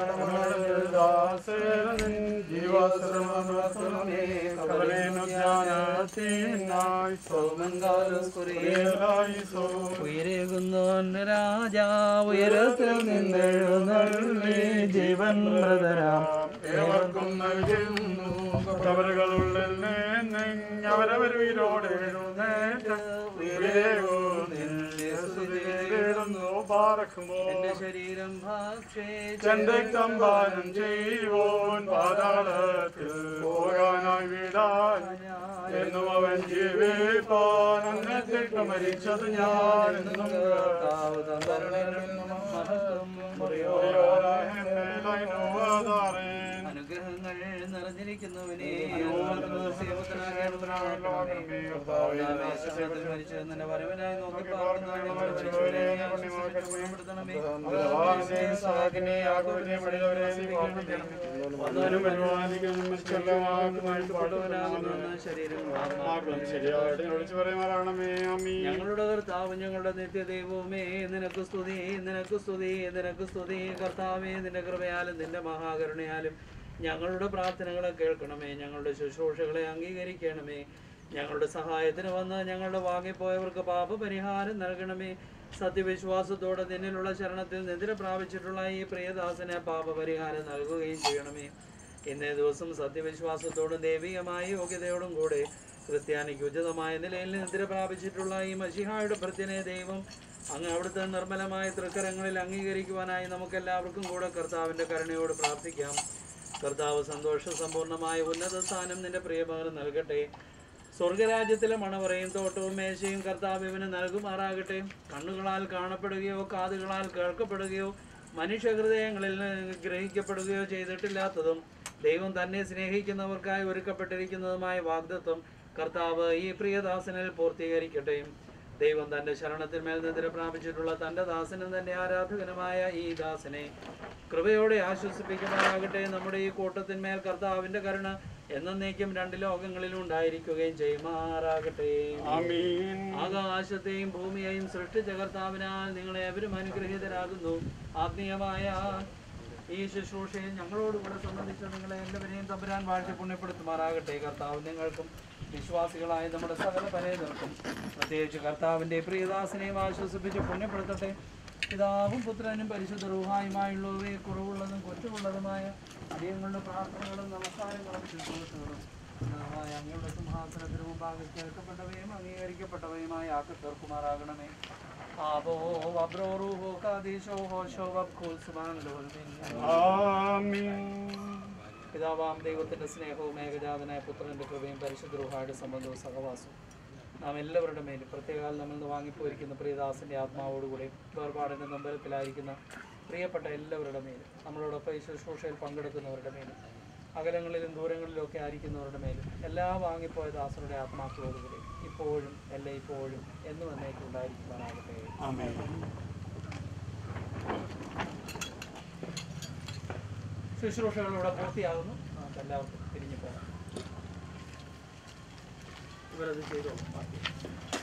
ഉയരകുന്ന രാജാ ഉയരത്തിൽ നിന്നെഴുന്നള്ളി ജീവൻ മൃതരാം ഏവർക്കും നൽകുന്നു കബറുകളുള്ളിൽ നിന്ന് അവരവരോട് എഴുന്നേറ്റ് ഉയരേകുന്നു പാറക്കുമോ എന്റെ ശരീരം ഭക്ഷിച്ച് ചന്തക്തം പാനം ചെയ്യുവോൻ പാതാളത്തിൽ പോകാനായി വിടാൻ എന്നും അവൻ ജീവിപ്പാൻ അന്നത്തിട്ട് മരിച്ചത് ഞാൻ എന്നും കർത്താവ് തന്നരുളിനും മഹത്വം അനുഗ്രഹങ്ങൾ നിറഞ്ഞിരിക്കുന്നവനെ മരിച്ചു നിന്റെ വരവിനായി നോക്കി ഞങ്ങളുടെ കർത്താവ് ഞങ്ങളുടെ നിത്യദൈവമേ നിനക്ക് സ്തുതി നിനക്ക് സ്തുതി നിനക്ക് സ്തുതി കർത്താവേ നിന്റെ കൃപയാലും നിന്റെ മഹാകരുണയാലും ഞങ്ങളുടെ പ്രാർത്ഥനകളെ കേൾക്കണമേ ഞങ്ങളുടെ ശുശ്രൂഷകളെ അംഗീകരിക്കണമേ ഞങ്ങളുടെ സഹായത്തിന് വന്ന് ഞങ്ങളുടെ വാങ്ങിപ്പോയവർക്ക് പാപപരിഹാരം നൽകണമേ സത്യവിശ്വാസത്തോടെ നിന്നിലുള്ള ശരണത്തിൽ നിദ്ര പ്രാപിച്ചിട്ടുള്ള ഈ പ്രിയദാസന് പാപപരിഹാരം നൽകുകയും ചെയ്യണമേ ഇന്നേ ദിവസം സത്യവിശ്വാസത്തോടും ദൈവികമായ യോഗ്യതയോടും കൂടെ ക്രിസ്ത്യാനിക്ക് ഉചിതമായ നിലയിൽ നിദ്ര പ്രാപിച്ചിട്ടുള്ള ഈ മഷിഹായുടെ ഭൃത്യനെ ദൈവം അങ്ങ് അവിടുത്തെ നിർമ്മലമായ തൃക്കരങ്ങളിൽ അംഗീകരിക്കുവാനായി നമുക്കെല്ലാവർക്കും കൂടെ കർത്താവിൻ്റെ കരുണയോട് പ്രാർത്ഥിക്കാം കർത്താവ് സന്തോഷ സമ്പൂർണമായ ഉന്നത സ്ഥാനം നിന്റെ പ്രിയമകന് നൽകട്ടെ സ്വർഗരാജ്യത്തിലെ മണവറയും തോട്ടവും മേശയും കർത്താവ് ഇവന് നൽകുമാറാകട്ടെ കണ്ണുകളാൽ കാണപ്പെടുകയോ കാതുകളാൽ കേൾക്കപ്പെടുകയോ മനുഷ്യഹൃദയങ്ങളിൽ ഗ്രഹിക്കപ്പെടുകയോ ചെയ്തിട്ടില്ലാത്തതും ദൈവം തന്നെ സ്നേഹിക്കുന്നവർക്കായി ഒരുക്കപ്പെട്ടിരിക്കുന്നതുമായ വാഗ്ദത്വം കർത്താവ് ഈ പ്രിയദാസനിൽ പൂർത്തീകരിക്കട്ടെ ദൈവം തന്റെ ശരണത്തിൽ മേൽ നിദ്ര പ്രാപിച്ചിട്ടുള്ള തന്റെ ദാസനും തന്റെ ആരാധകനുമായ ഈ ദാസനെ കൃപയോടെ ആശ്വസിപ്പിക്കുമാറാകട്ടെ നമ്മുടെ ഈ കൂട്ടത്തിന്മേൽ കർത്താവിന്റെ കരുണ എന്നേക്കും രണ്ട് ലോകങ്ങളിലും ഉണ്ടായിരിക്കുകയും ചെയ്യുമാറാകട്ടെ ആകാശത്തെയും ഭൂമിയെയും സൃഷ്ടിച്ച കർത്താവിനാൽ നിങ്ങളെ അവരും അനുഗ്രഹീതരാകുന്നു ആത്മീയമായ ഈ ശുശ്രൂഷയിൽ ഞങ്ങളോടുകൂടെ സംബന്ധിച്ച നിങ്ങളെ എല്ലാവരെയും തമ്പുരാൻ വാഴ്ത്തി പുണ്യപ്പെടുത്തുമാറാകട്ടെ കർത്താവ് നിങ്ങൾക്കും വിശ്വാസികളായ നമ്മുടെ സകല പരേതർക്കും പ്രത്യേകിച്ച് കർത്താവിൻ്റെ പ്രിയദാസനെയും ആശ്വസിപ്പിച്ച് പുണ്യപ്പെടുത്തട്ടെ പിതാവും പുത്രനും പരിശുദ്ധ റൂഹായുമായുള്ളവയെ കുറവുള്ളതും കുറ്റമുള്ളതുമായ അടിയങ്ങളുടെ പ്രാർത്ഥനകളും നമസ്കാരങ്ങളും ശുശ്രൂഷകളും ഉന്നതമായ അങ്ങയുടെ സിംഹാസനത്തിന് മുമ്പാകെ കേൾക്കപ്പെട്ടവയും അംഗീകരിക്കപ്പെട്ടവയുമായ ആക്കി തീർക്കുമാറാകണമേ ആബോ അബ്രോറൂഹോ കാദീശോ ഹോശോ വബ്ഖുൽ സുബ്ഹാനല്ലാഹുൽ പിതാവാം ദൈവത്തിന്റെ സ്നേഹവും ഏകജാതനായ പുത്രന്റെ കൃപയും പരിശുദ്ധ റൂഹായുടെ സംബന്ധവും സഹവാസവും നാം എല്ലാവരുടെ മേലും പ്രത്യേകാൽ നമ്മൾ നിന്ന് വാങ്ങിപ്പോയിരിക്കുന്ന പ്രിയദാസന്റെ ആത്മാവോടുകൂടി വേർപാടിന്റെ നമ്പരത്തിലായിരിക്കുന്ന പ്രിയപ്പെട്ട എല്ലാവരുടെ മേലും നമ്മളോടൊപ്പം ഈ ശുശ്രൂഷയിൽ പങ്കെടുക്കുന്നവരുടെ മേലും അകലങ്ങളിലും ദൂരങ്ങളിലും ഒക്കെ ആയിരിക്കുന്നവരുടെ മേലും എല്ലാ വാങ്ങിപ്പോയ ദാസരുടെ ആത്മാക്കളോടുകൂടി ഇപ്പോഴും എല്ലാ ഇപ്പോഴും എന്നും എന്നേക്കും ഉണ്ടായിരിക്കുവാനാകട്ടെ ശുശ്രൂഷകളിലൂടെ പൂർത്തിയാകുന്നു നമുക്ക് എല്ലാവർക്കും തിരിഞ്ഞു പോകാം ഇവരത് ചെയ്തോളും ബാക്കി